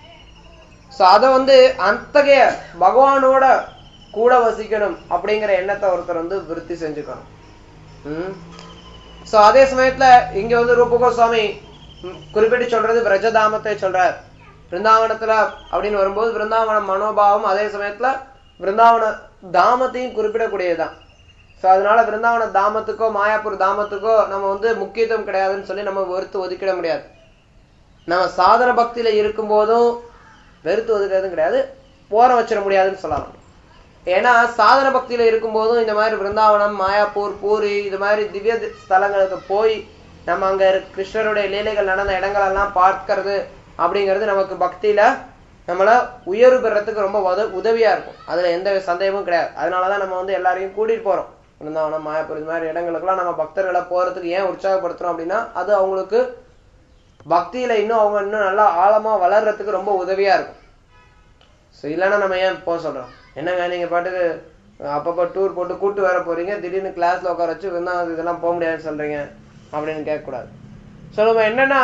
சோ அத வந்து அத்தகைய பகவானோட கூட வசிக்கணும் அப்படிங்கிற எண்ணத்தை ஒருத்தர் வந்து விருத்தி செஞ்சுக்கணும் ம் சோ அதே சமயத்துல இங்க வந்து ரூப கோஸ்வாமி ம், குறிப்பிட்டு சொல்றது விரஜதாமத்தை சொல்றார் பிருந்தாவனத்துல அப்படின்னு வரும்போது பிருந்தாவன மனோபாவம் அதே சமயத்துல பிருந்தாவன தாமத்தையும் குறிப்பிடக்கூடியதுதான் சோ அதனால பிருந்தாவன தாமத்துக்கோ மாயாப்பூர் தாமத்துக்கோ நம்ம வந்து முக்கியத்துவம் கிடையாதுன்னு சொல்லி நம்ம வெறுத்து ஒதுக்கிட முடியாது நம்ம சாதன பக்தியில இருக்கும் போதும் வெறுத்து ஒதுக்கிறதும் கிடையாது ஓரம் வச்சிட முடியாதுன்னு சொல்லலாம் ஏன்னா சாதன பக்தியில இருக்கும் போதும் இந்த மாதிரி பிருந்தாவனம் மாயாப்பூர் பூரி இது மாதிரி திவ்ய தி- ஸ்தலங்களுக்கு போய் நம்ம அங்க இருக்க கிருஷ்ணருடைய லீலைகள் நடந்த இடங்கள் எல்லாம் பார்க்கறது அப்படிங்கிறது நமக்கு பக்தியில நம்மள உயர்வு பெறத்துக்கு ரொம்ப உத உதவியா இருக்கும் அதுல எந்த சந்தேகமும் கிடையாது அதனாலதான் நம்ம வந்து எல்லாரையும் கூட்டிட்டு போறோம் பிருந்தாவனம் மாயாப்பூர் இது மாதிரி இடங்களுக்கெல்லாம் நம்ம பக்தர்களை போறதுக்கு ஏன் உற்சாகப்படுத்துறோம் அப்படின்னா அது அவங்களுக்கு பக்தியில இன்னும் அவங்க இன்னும் நல்லா ஆழமா வளர்றதுக்கு ரொம்ப உதவியா இருக்கும் ஸோ இல்லைன்னா நம்ம ஏன் போக சொல்றோம் என்னங்க நீங்க பாட்டுக்கு அப்பப்போ டூர் போட்டு கூட்டு வர போறீங்க திடீர்னு கிளாஸ்ல உட்கார வச்சு இருந்தா இதெல்லாம் போக முடியாதுன்னு சொல்றீங்க அப்படின்னு கேட்கக்கூடாது ஸோ நம்ம என்னன்னா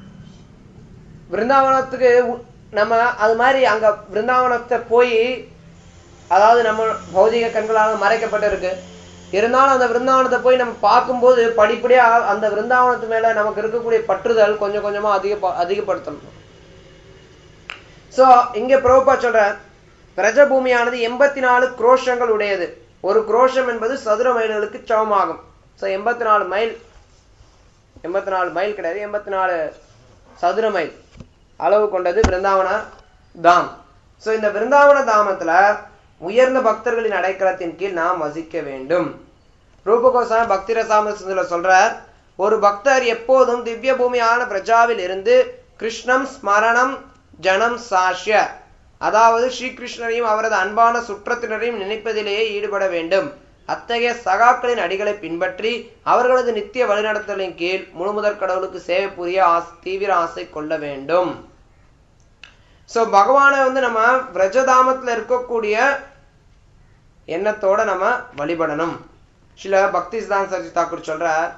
பிருந்தாவனத்துக்கு உ- நம்ம அது மாதிரி அங்க பிருந்தாவனத்தை போய் அதாவது நம்ம பௌதிக கண்களால் மறைக்கப்பட்டு இருக்கு இருந்தாலும் அந்த விருந்தாவனத்தை போய் நம்ம பார்க்கும்போது படிப்படியா அந்த விருந்தாவனத்து மேல நமக்கு இருக்கக்கூடிய பற்றுதல் கொஞ்சம் கொஞ்சமா அதிக அதிகப்படுத்தணும் சோ இங்க பிரபுபா சொல்ற பிரஜபூமியானது எண்பத்தி நாலு குரோஷங்கள் உடையது ஒரு குரோஷம் என்பது சதுர மைல்களுக்கு சமமாகும் சோ எண்பத்தி நாலு மைல் எண்பத்தி நாலு மைல் கிடையாது எண்பத்தி நாலு சதுர மைல் அளவு கொண்டது பிருந்தாவன தாம் சோ இந்த பிருந்தாவன தாமத்துல உயர்ந்த பக்தர்களின் அடைக்கலத்தின் கீழ் நாம் வசிக்க வேண்டும் ரூபகோசாமி பக்தி ரசாமத்துல சொல்றார் ஒரு பக்தர் எப்போதும் திவ்ய பூமியான பிரஜாவில் இருந்து கிருஷ்ணம் ஸ்மரணம் ஜனம் சாஷ்ய அதாவது ஸ்ரீகிருஷ்ணரையும் அவரது அன்பான சுற்றத்தினரையும் நினைப்பதிலேயே ஈடுபட வேண்டும் அத்தகைய சகாக்களின் அடிகளை பின்பற்றி அவர்களது நித்திய வழிநடத்தலின் கீழ் முழுமுதற் கடவுளுக்கு சேவை புரிய ஆஸ் தீவிர ஆசை கொள்ள வேண்டும் சோ பகவானை வந்து நம்ம பிரஜதாமத்துல இருக்கக்கூடிய எண்ணத்தோட நம்ம வழிபடணும் சில பக்தி சிதாந்த சர்ஜி தாக்கூர் சொல்றார்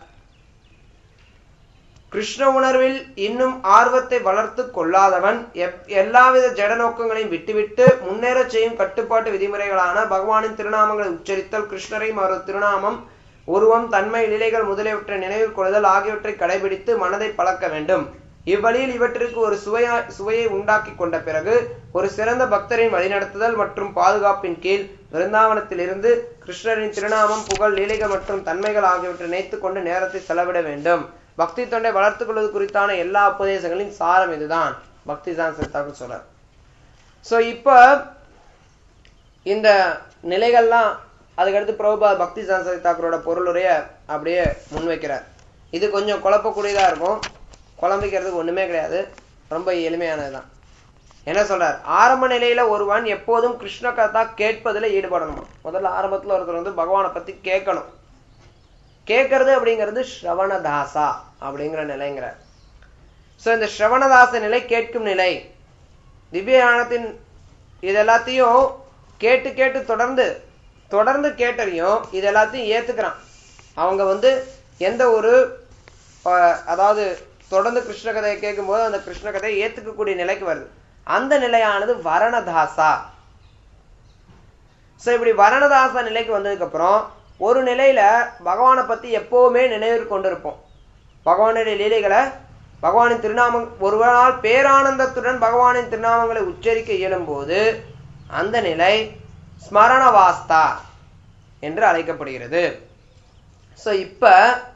கிருஷ்ண உணர்வில் இன்னும் ஆர்வத்தை வளர்த்து கொள்ளாதவன் எப்- எல்லாவித ஜட நோக்கங்களையும் விட்டுவிட்டு முன்னேறச் செய்யும் கட்டுப்பாட்டு விதிமுறைகளான பகவானின் திருநாமங்களை உச்சரித்தல் கிருஷ்ணரையும் அவரது திருநாமம் உருவம் தன்மை நிலைகள் முதலியவற்றை நினைவில் கொள்ளுதல் ஆகியவற்றை கடைபிடித்து மனதை பழக்க வேண்டும் இவ்வழியில் இவற்றிற்கு ஒரு சுவையா சுவையை உண்டாக்கி கொண்ட பிறகு ஒரு சிறந்த பக்தரின் வழிநடத்துதல் மற்றும் பாதுகாப்பின் கீழ் விருந்தாவனத்தில் இருந்து கிருஷ்ணரின் திருநாமம் புகழ் லீலைகள் மற்றும் தன்மைகள் ஆகியவற்றை நினைத்துக் கொண்டு நேரத்தை செலவிட வேண்டும் பக்தி தொண்டை வளர்த்துக் கொள்வது குறித்தான எல்லா உபதேசங்களின் சாரம் இதுதான் பக்தி தான் தாக்கூர் சொல்றார் சோ இப்ப இந்த நிலைகள்லாம் அதுக்கடுத்து பிரபுபா பக்தி சான்சரி தாக்கரோட பொருளுரைய அப்படியே முன்வைக்கிறார் இது கொஞ்சம் குழப்பக்கூடியதா இருக்கும் குழம்பிக்கிறதுக்கு ஒண்ணுமே கிடையாது ரொம்ப எளிமையானதுதான் என்ன சொல்றார் ஆரம்ப நிலையில ஒருவன் எப்போதும் கிருஷ்ண கதா கேட்பதுல ஈடுபடணுமா முதல்ல ஆரம்பத்துல ஒருத்தர் வந்து பகவானை பத்தி கேட்கணும் கேட்கறது அப்படிங்கிறது ஸ்ரவணதாசா அப்படிங்கிற நிலைங்கிறார் சோ இந்த ஸ்ரவணதாச நிலை கேட்கும் நிலை திவ்ய ஞானத்தின் இது எல்லாத்தையும் கேட்டு கேட்டு தொடர்ந்து தொடர்ந்து கேட்டறியும் இது எல்லாத்தையும் ஏத்துக்கிறான் அவங்க வந்து எந்த ஒரு அஹ், அதாவது தொடர்ந்து கிருஷ்ண கதையை கேட்கும்போது அந்த கிருஷ்ண கதையை ஏத்துக்கக்கூடிய நிலைக்கு வருது அந்த நிலையானது வரணதாசா சோ இப்படி வரணதாச நிலைக்கு வந்ததுக்கு அப்புறம் ஒரு நிலையில பகவானை பத்தி எப்பவுமே நினைவில் கொண்டிருப்போம் பகவானுடைய லீலைகளை பகவானின் திருநாமம் ஒருவரால் பேரானந்தத்துடன் பகவானின் திருநாமங்களை உச்சரிக்க இயலும்போது அந்த நிலை ஸ்மரணவாஸ்தா என்று அழைக்கப்படுகிறது சோ இப்ப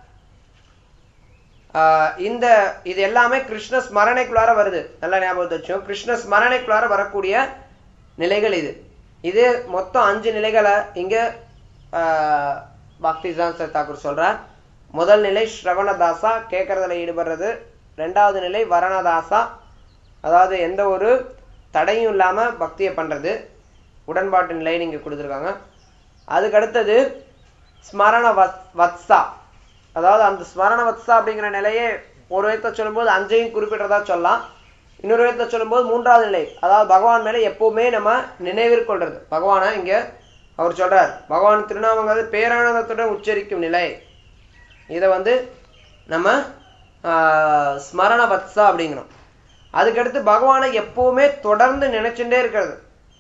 ஆஹ் இந்த இது எல்லாமே கிருஷ்ண ஸ்மரணைக்குள்ளார வருது நல்லா ஞாபகத்தை வச்சோம் கிருஷ்ண ஸ்மரணைக்குள்ளார வரக்கூடிய நிலைகள் இது இது மொத்தம் அஞ்சு நிலைகளை இங்க ஆஹ் பக்தி சான்சர் தாக்கூர் சொல்றார் முதல் நிலை ஸ்ரவணதாசா கேட்கறதுல ஈடுபடுறது ரெண்டாவது நிலை வரணதாசா அதாவது எந்த ஒரு தடையும் இல்லாம பக்தியை பண்றது உடன்பாட்டு நிலை நீங்க கொடுத்துருக்காங்க அதுக்கு அடுத்தது ஸ்மரண வத்- வத்சா அதாவது அந்த ஸ்மரண வத்சா அப்படிங்கிற நிலையே ஒரு விதத்தை சொல்லும்போது அஞ்சையும் குறிப்பிடுறதா சொல்லலாம் இன்னொரு விதத்தை சொல்லும்போது மூன்றாவது நிலை அதாவது பகவான் மேல எப்பவுமே நம்ம நினைவிற்கொள்றது பகவானை இங்க அவர் சொல்றார் பகவான் திருநாமங்கிறது பேரானந்தத்துடன் உச்சரிக்கும் நிலை இதை வந்து நம்ம ஆஹ், ஸ்மரண வத்சா அப்படிங்கிறோம் அதுக்கடுத்து பகவானை எப்பவுமே தொடர்ந்து நினைச்சுட்டே இருக்கிறது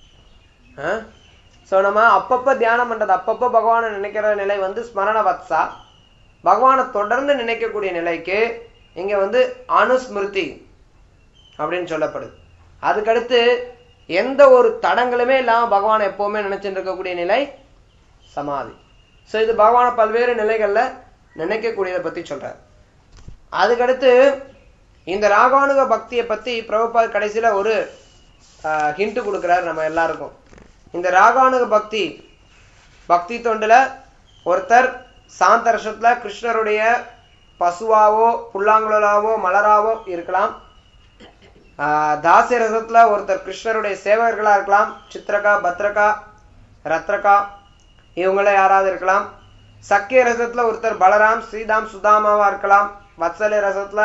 ஸோ நம்ம அப்பப்ப தியானம் பண்றது அப்பப்ப பகவானை நினைக்கிற நிலை வந்து ஸ்மரண வத்சா பகவானை தொடர்ந்து நினைக்கக்கூடிய நிலைக்கு இங்க வந்து அனுஸ்மிருதி அப்படின்னு சொல்லப்படுது அதுக்கடுத்து எந்த ஒரு தடங்களுமே இல்லாம பகவானை எப்பவுமே நினைச்சுட்டு இருக்கக்கூடிய நிலை சமாதி ஸோ இது பகவானை பல்வேறு நிலைகள்ல நினைக்கக்கூடியதை பத்தி சொல்றார் அதுக்கடுத்து இந்த ராகானுக பக்தியை பத்தி பிரபுபாத் கடைசியில ஒரு ஹிண்ட் கொடுக்கிறார் நம்ம எல்லாருக்கும் இந்த ராகானுக பக்தி பக்தி தொண்டுல ஒருத்தர் சாந்த ரசத்துல கிருஷ்ணருடைய பசுவாவோ புல்லாங்குழலாவோ மலராவோ இருக்கலாம் ஆஹ் தாசிய ரசத்துல ஒருத்தர் கிருஷ்ணருடைய சேவகர்களா இருக்கலாம் சித்ரகா பத்ரகா ரத்ரகா இவங்கள யாராவது இருக்கலாம் சக்கிய ரசத்துல ஒருத்தர் பலராம் ஸ்ரீதாம் சுதாமாவா இருக்கலாம் வத்சல ரசத்துல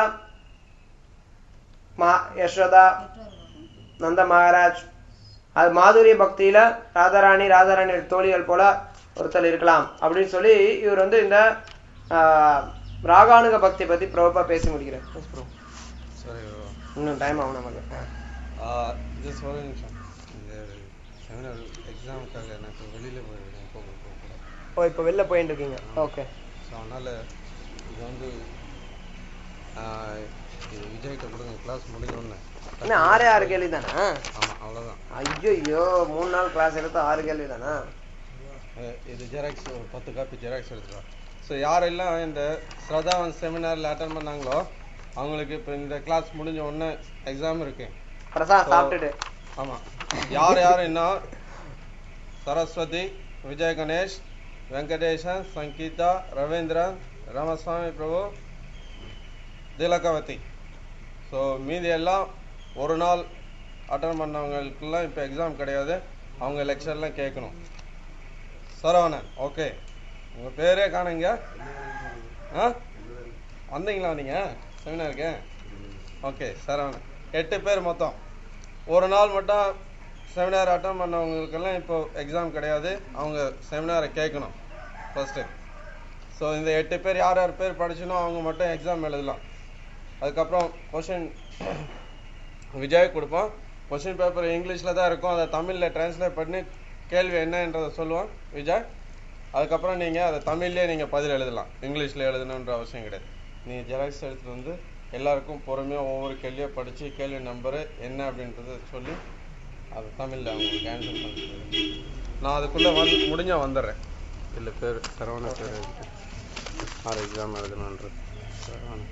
மா யசோதா நந்த மகாராஜ் அது மாதுரிய பக்தியில ராதாராணி ராதாராணி தோழிகள் போல ஒருத்தர் இருக்கலாம் அப்படின்னு சொல்லி இவர் வந்து இந்த ஆஹ், ராகானுக பக்தி பத்தி பிரபா பேசி முடிக்கிறேன் Yes, bro. சரி இன்னும் டைம் ஆகும் நமக்கு ஜஸ்ட் ஒரு நிமிஷம் இந்த செமினார் எக்ஸாமுக்காக எனக்கு வெளியில் போயிருக்கேன் போக போக ஓ இப்போ வெளில போயிட்டு இருக்கீங்க ஓகே ஸோ அதனால் இது வந்து ஆஹ், இது விஜய்கிட்ட கொடுங்க கிளாஸ் முடிஞ்சோடனே என்ன ஆறே ஆறு கேள்வி தானே ஆமாம் அவ்வளோதான் ஐயோ மூணு நாள் கிளாஸ் எடுத்து ஆறு கேள்வி தானே இது ஜெராக்ஸ் ஒரு பத்து காப்பி ஜெராக்ஸ் எடுத்துக்கலாம் ஸோ யாரெல்லாம் இந்த ஸ்ரதாவன் செமினாரில் அட்டன் பண்ணாங்களோ அவங்களுக்கு இப்போ இந்த கிளாஸ் முடிஞ்ச உடனே எக்ஸாம் இருக்கு பிரசாத் So, சாப்பிட்டுட்டு ஆமா யார் யார் என்ன சரஸ்வதி விஜய் கணேஷ் வெங்கடேசன் சங்கீதா ரவீந்திரன் ராமசாமி பிரபு திலகவதி ஸோ மீதி எல்லாம் ஒரு நாள் அட்டன் பண்ணவங்களுக்கெல்லாம் இப்போ எக்ஸாம் கிடையாது அவங்க லெக்சர்லாம் கேட்கணும் சரவணன் ஓகே உங்க பேரே காணுங்க ஆ வந்தீங்களா நீங்க செமினாருக்கு ஓகே சரவணன் எட்டு பேர் மொத்தம் ஒரு நாள் மட்டும் செமினார் அட்டன் பண்ணவங்களுக்கெல்லாம் இப்போ எக்ஸாம் கிடையாது அவங்க செமினாரை கேட்கணும் ஃபர்ஸ்ட்டு ஸோ இந்த எட்டு பேர் யார் யார் பேர் படிச்சனோ அவங்க மட்டும் எக்ஸாம் எழுதலாம் அதுக்கப்புறம் கொஷின் விஜய் கொடுப்போம் கொஷின் பேப்பர் இங்கிலீஷில் தான் இருக்கும் அதை தமிழில் டிரான்ஸ்லேட் பண்ணி கேள்வி என்னன்றதை சொல்லுவோம் விஜய் அதுக்கப்புறம் நீங்கள் அதை தமிழ்லேயே நீங்கள் பதில் எழுதலாம் இங்கிலீஷில் எழுதணுன்ற அவசியம் கிடையாது நீங்கள் ஜெராக்ஸ் எடுத்துகிட்டு வந்து எல்லாருக்கும் பொறுமையாக ஒவ்வொரு கேள்வியாக படித்து கேள்வி நம்பரு என்ன அப்படின்றத சொல்லி அது தமிழில் அவங்களுக்கு ஆன்சர் பண்ணி சொல்லுங்க. நான் அதுக்குள்ளே வந்து முடிஞ்சால் வந்துடுறேன் இல்லை பேர் சரவண பேர் எழுதிட்டு ஆறு எக்ஸாம் எழுதணுன்றது சரவணன்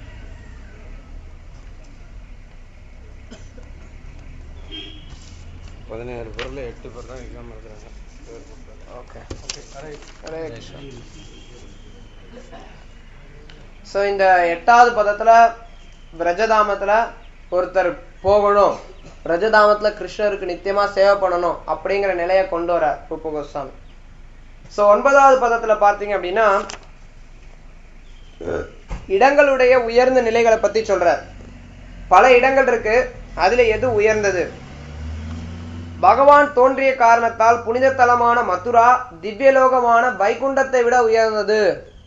பதினேழு பேரில் எட்டு பேர் தான் எக்ஸாம் எழுதுறாங்க பேர் கொடுத்தாங்க. Okay okay correct Hare Krishna so இந்த எட்டாவது பதத்துல பிரஜதாமத்துல ஒருத்தர் போகணும் பிரஜதாமத்துல கிருஷ்ணருக்கு நித்தியமா சேவை பண்ணணும் அப்படிங்கிற நிலையை கொண்டு வரார் ரூப கோஸ்வாமி ஸோ ஒன்பதாவது பதத்துல பார்த்தீங்க அப்படின்னா இடங்களுடைய உயர்ந்த நிலைகளை பத்தி சொல்றார் பல இடங்கள் இருக்கு அதுல எது உயர்ந்தது பகவான் தோன்றிய காரணத்தால் புனித தலமான மதுரா திவ்யலோகமான வைகுண்டத்தை விட உயர்ந்தது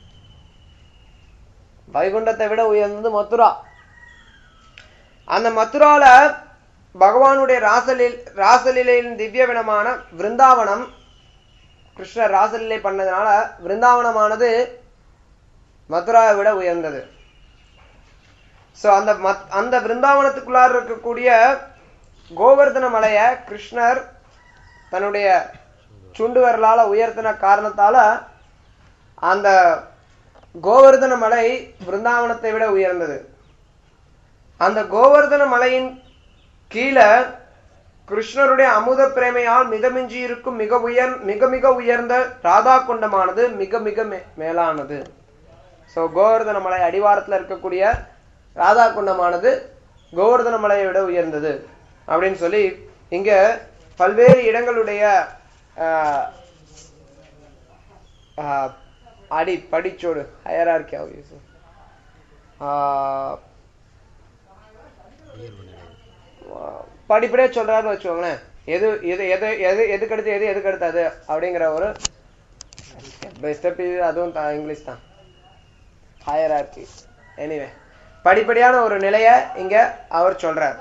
வைகுண்டத்தை விட உயர்ந்தது மதுரா அந்த மதுரால பகவானுடைய ராசலீல் ராசலீலையின் திவ்யவினமான விருந்தாவனம் கிருஷ்ணர் ராசலீலை பண்ணதுனால விருந்தாவனமானது மதுராவை விட உயர்ந்தது சோ அந்த மத்- அந்த விருந்தாவனத்துக்குள்ளார இருக்கக்கூடிய கோவர்தன மலைய கிருஷ்ணர் தன்னுடைய சுண்டு விரலால உயர்த்தின காரணத்தால அந்த கோவர்தன மலை பிருந்தாவனத்தை விட உயர்ந்தது அந்த கோவர்தன மலையின் கீழே கிருஷ்ணருடைய அமுத பிரேமையால் மிதமிஞ்சி இருக்கும் மிக உயர் மிக மிக உயர்ந்த ராதா குண்டமானது மிக மிக மே- மேலானது சோ கோவர்தன மலை அடிவாரத்துல இருக்கக்கூடிய ராதா குண்டமானது கோவர்தன மலையை விட உயர்ந்தது அப்படின்னு சொல்லி இங்க பல்வேறு இடங்களுடைய ஆஹ், ஆஹ், அடி படிச்சோடு ஹயரார்கி படிப்படியே சொல்றாருன்னு வச்சுக்கோங்களேன் எது எது எது எது எதுக்கு அடுத்து எது எதுக்கு அடுத்தது அப்படிங்கிற ஒரு ஸ்டெப் இது அதுவும் தான் இங்கிலீஷ் தான் ஹயரார்கி எனிவே படிப்படியான ஒரு நிலைய இங்க அவர் சொல்றார்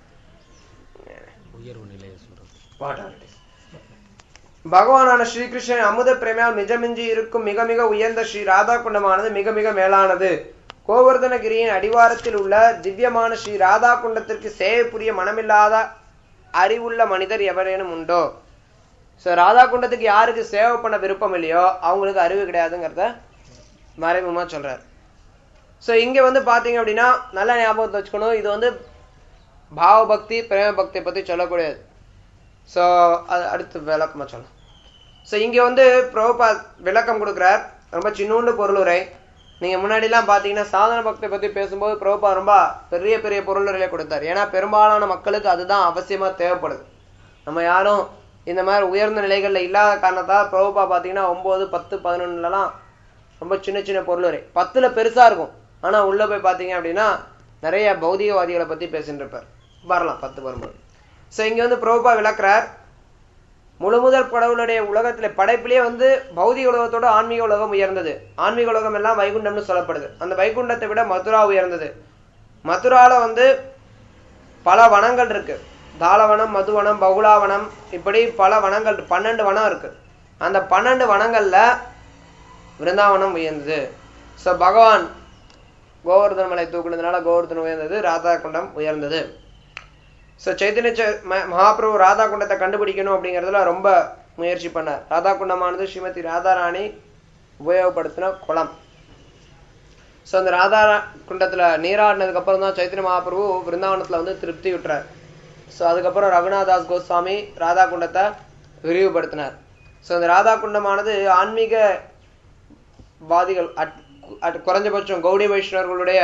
பகவானான ஸ்ரீகிருஷ்ணன் அமுத பிரேமையால் மிஜமிஞ்சி இருக்கும் மிக மிக உயர்ந்த ஸ்ரீ ராதா குண்டமானது மிக மிக மேலானது கோவர்தனகிரியின் அடிவாரத்தில் உள்ள திவ்யமான ஸ்ரீ ராதா குண்டத்திற்கு சேவை புரிய மனமில்லாத அறிவுள்ள மனிதர் எவரேனும் உண்டோ சோ ராதா குண்டத்துக்கு யாருக்கு சேவை பண்ண விருப்பம் இல்லையோ அவங்களுக்கு அறிவு கிடையாதுங்கிறத மறைமுகமா சொல்றார் சோ இங்க வந்து பாத்தீங்க அப்படின்னா நல்ல ஞாபகத்தை வச்சுக்கணும் இது வந்து பாவ பக்தி பிரேம பக்தி பத்தி சொல்லக்கூடியது ஸோ அது அடுத்து விளக்கமா சொல்லலாம் ஸோ இங்க வந்து பிரபுபா விளக்கம் கொடுக்குறார் ரொம்ப சின்னூண்டு பொருளுரை நீங்க முன்னாடிலாம் பார்த்தீங்கன்னா சாதன பக்தி பத்தி பேசும்போது பிரபுபா ரொம்ப பெரிய பெரிய பொருளுரையை கொடுத்தார் ஏன்னா பெரும்பாலான மக்களுக்கு அதுதான் அவசியமா தேவைப்படுது நம்ம யாரும் இந்த மாதிரி உயர்ந்த நிலைகள்ல இல்லாத காரணத்தால் பிரபுபா பார்த்தீங்கன்னா ஒன்பது பத்து பதினொன்னுலலாம் ரொம்ப சின்ன சின்ன பொருளுரை பத்துல பெருசா இருக்கும் ஆனா உள்ள போய் பார்த்தீங்க அப்படின்னா நிறைய பௌதிகவாதிகளை பத்தி பேசிட்டு இருப்பார் வரலாம் பத்து வரும்போது ஸோ இங்க வந்து பிரபுபா விளக்குறார் முழு முதல் கடவுளுடைய உலகத்துல படைப்பிலே வந்து பௌதிக உலகத்தோட ஆன்மீக உலகம் உயர்ந்தது ஆன்மீக உலகம் எல்லாம் வைகுண்டம்னு சொல்லப்படுது அந்த வைகுண்டத்தை விட மதுரா உயர்ந்தது மதுரால வந்து பல வனங்கள் இருக்கு தாளவனம் மதுவனம் பகுலாவனம் இப்படி பல வனங்கள் பன்னெண்டு வனம் இருக்கு அந்த பன்னெண்டு வனங்கள்ல விருந்தாவனம் உயர்ந்தது ஸோ பகவான் கோவர்தன மலை தூக்குனதுனால கோவர்தனம் உயர்ந்தது ராதா குண்டம் உயர்ந்தது ஸோ சைத்தன்ய ச- ம- மகாபிரபு ராதா குண்டத்தை கண்டுபிடிக்கணும் அப்படிங்கிறதுல ரொம்ப முயற்சி பண்ணார் ராதா குண்டமானது ஸ்ரீமதி ராதாராணி உபயோகப்படுத்தின குளம் ஸோ அந்த ராதா குண்டத்துல நீராடினதுக்கு அப்புறம் தான் சைத்தன்ய மகாபிரபு பிருந்தாவனத்துல வந்து திருப்தி விட்டுறார் ஸோ அதுக்கப்புறம் ரகுநாதாஸ் கோஸ்வாமி ராதா குண்டத்தை விரிவுபடுத்தினார் ஸோ அந்த ராதா குண்டமானது ஆன்மீக வாதிகள் அட் அட் குறைஞ்சபட்சம் கௌடி வைஷ்ணவர்களுடைய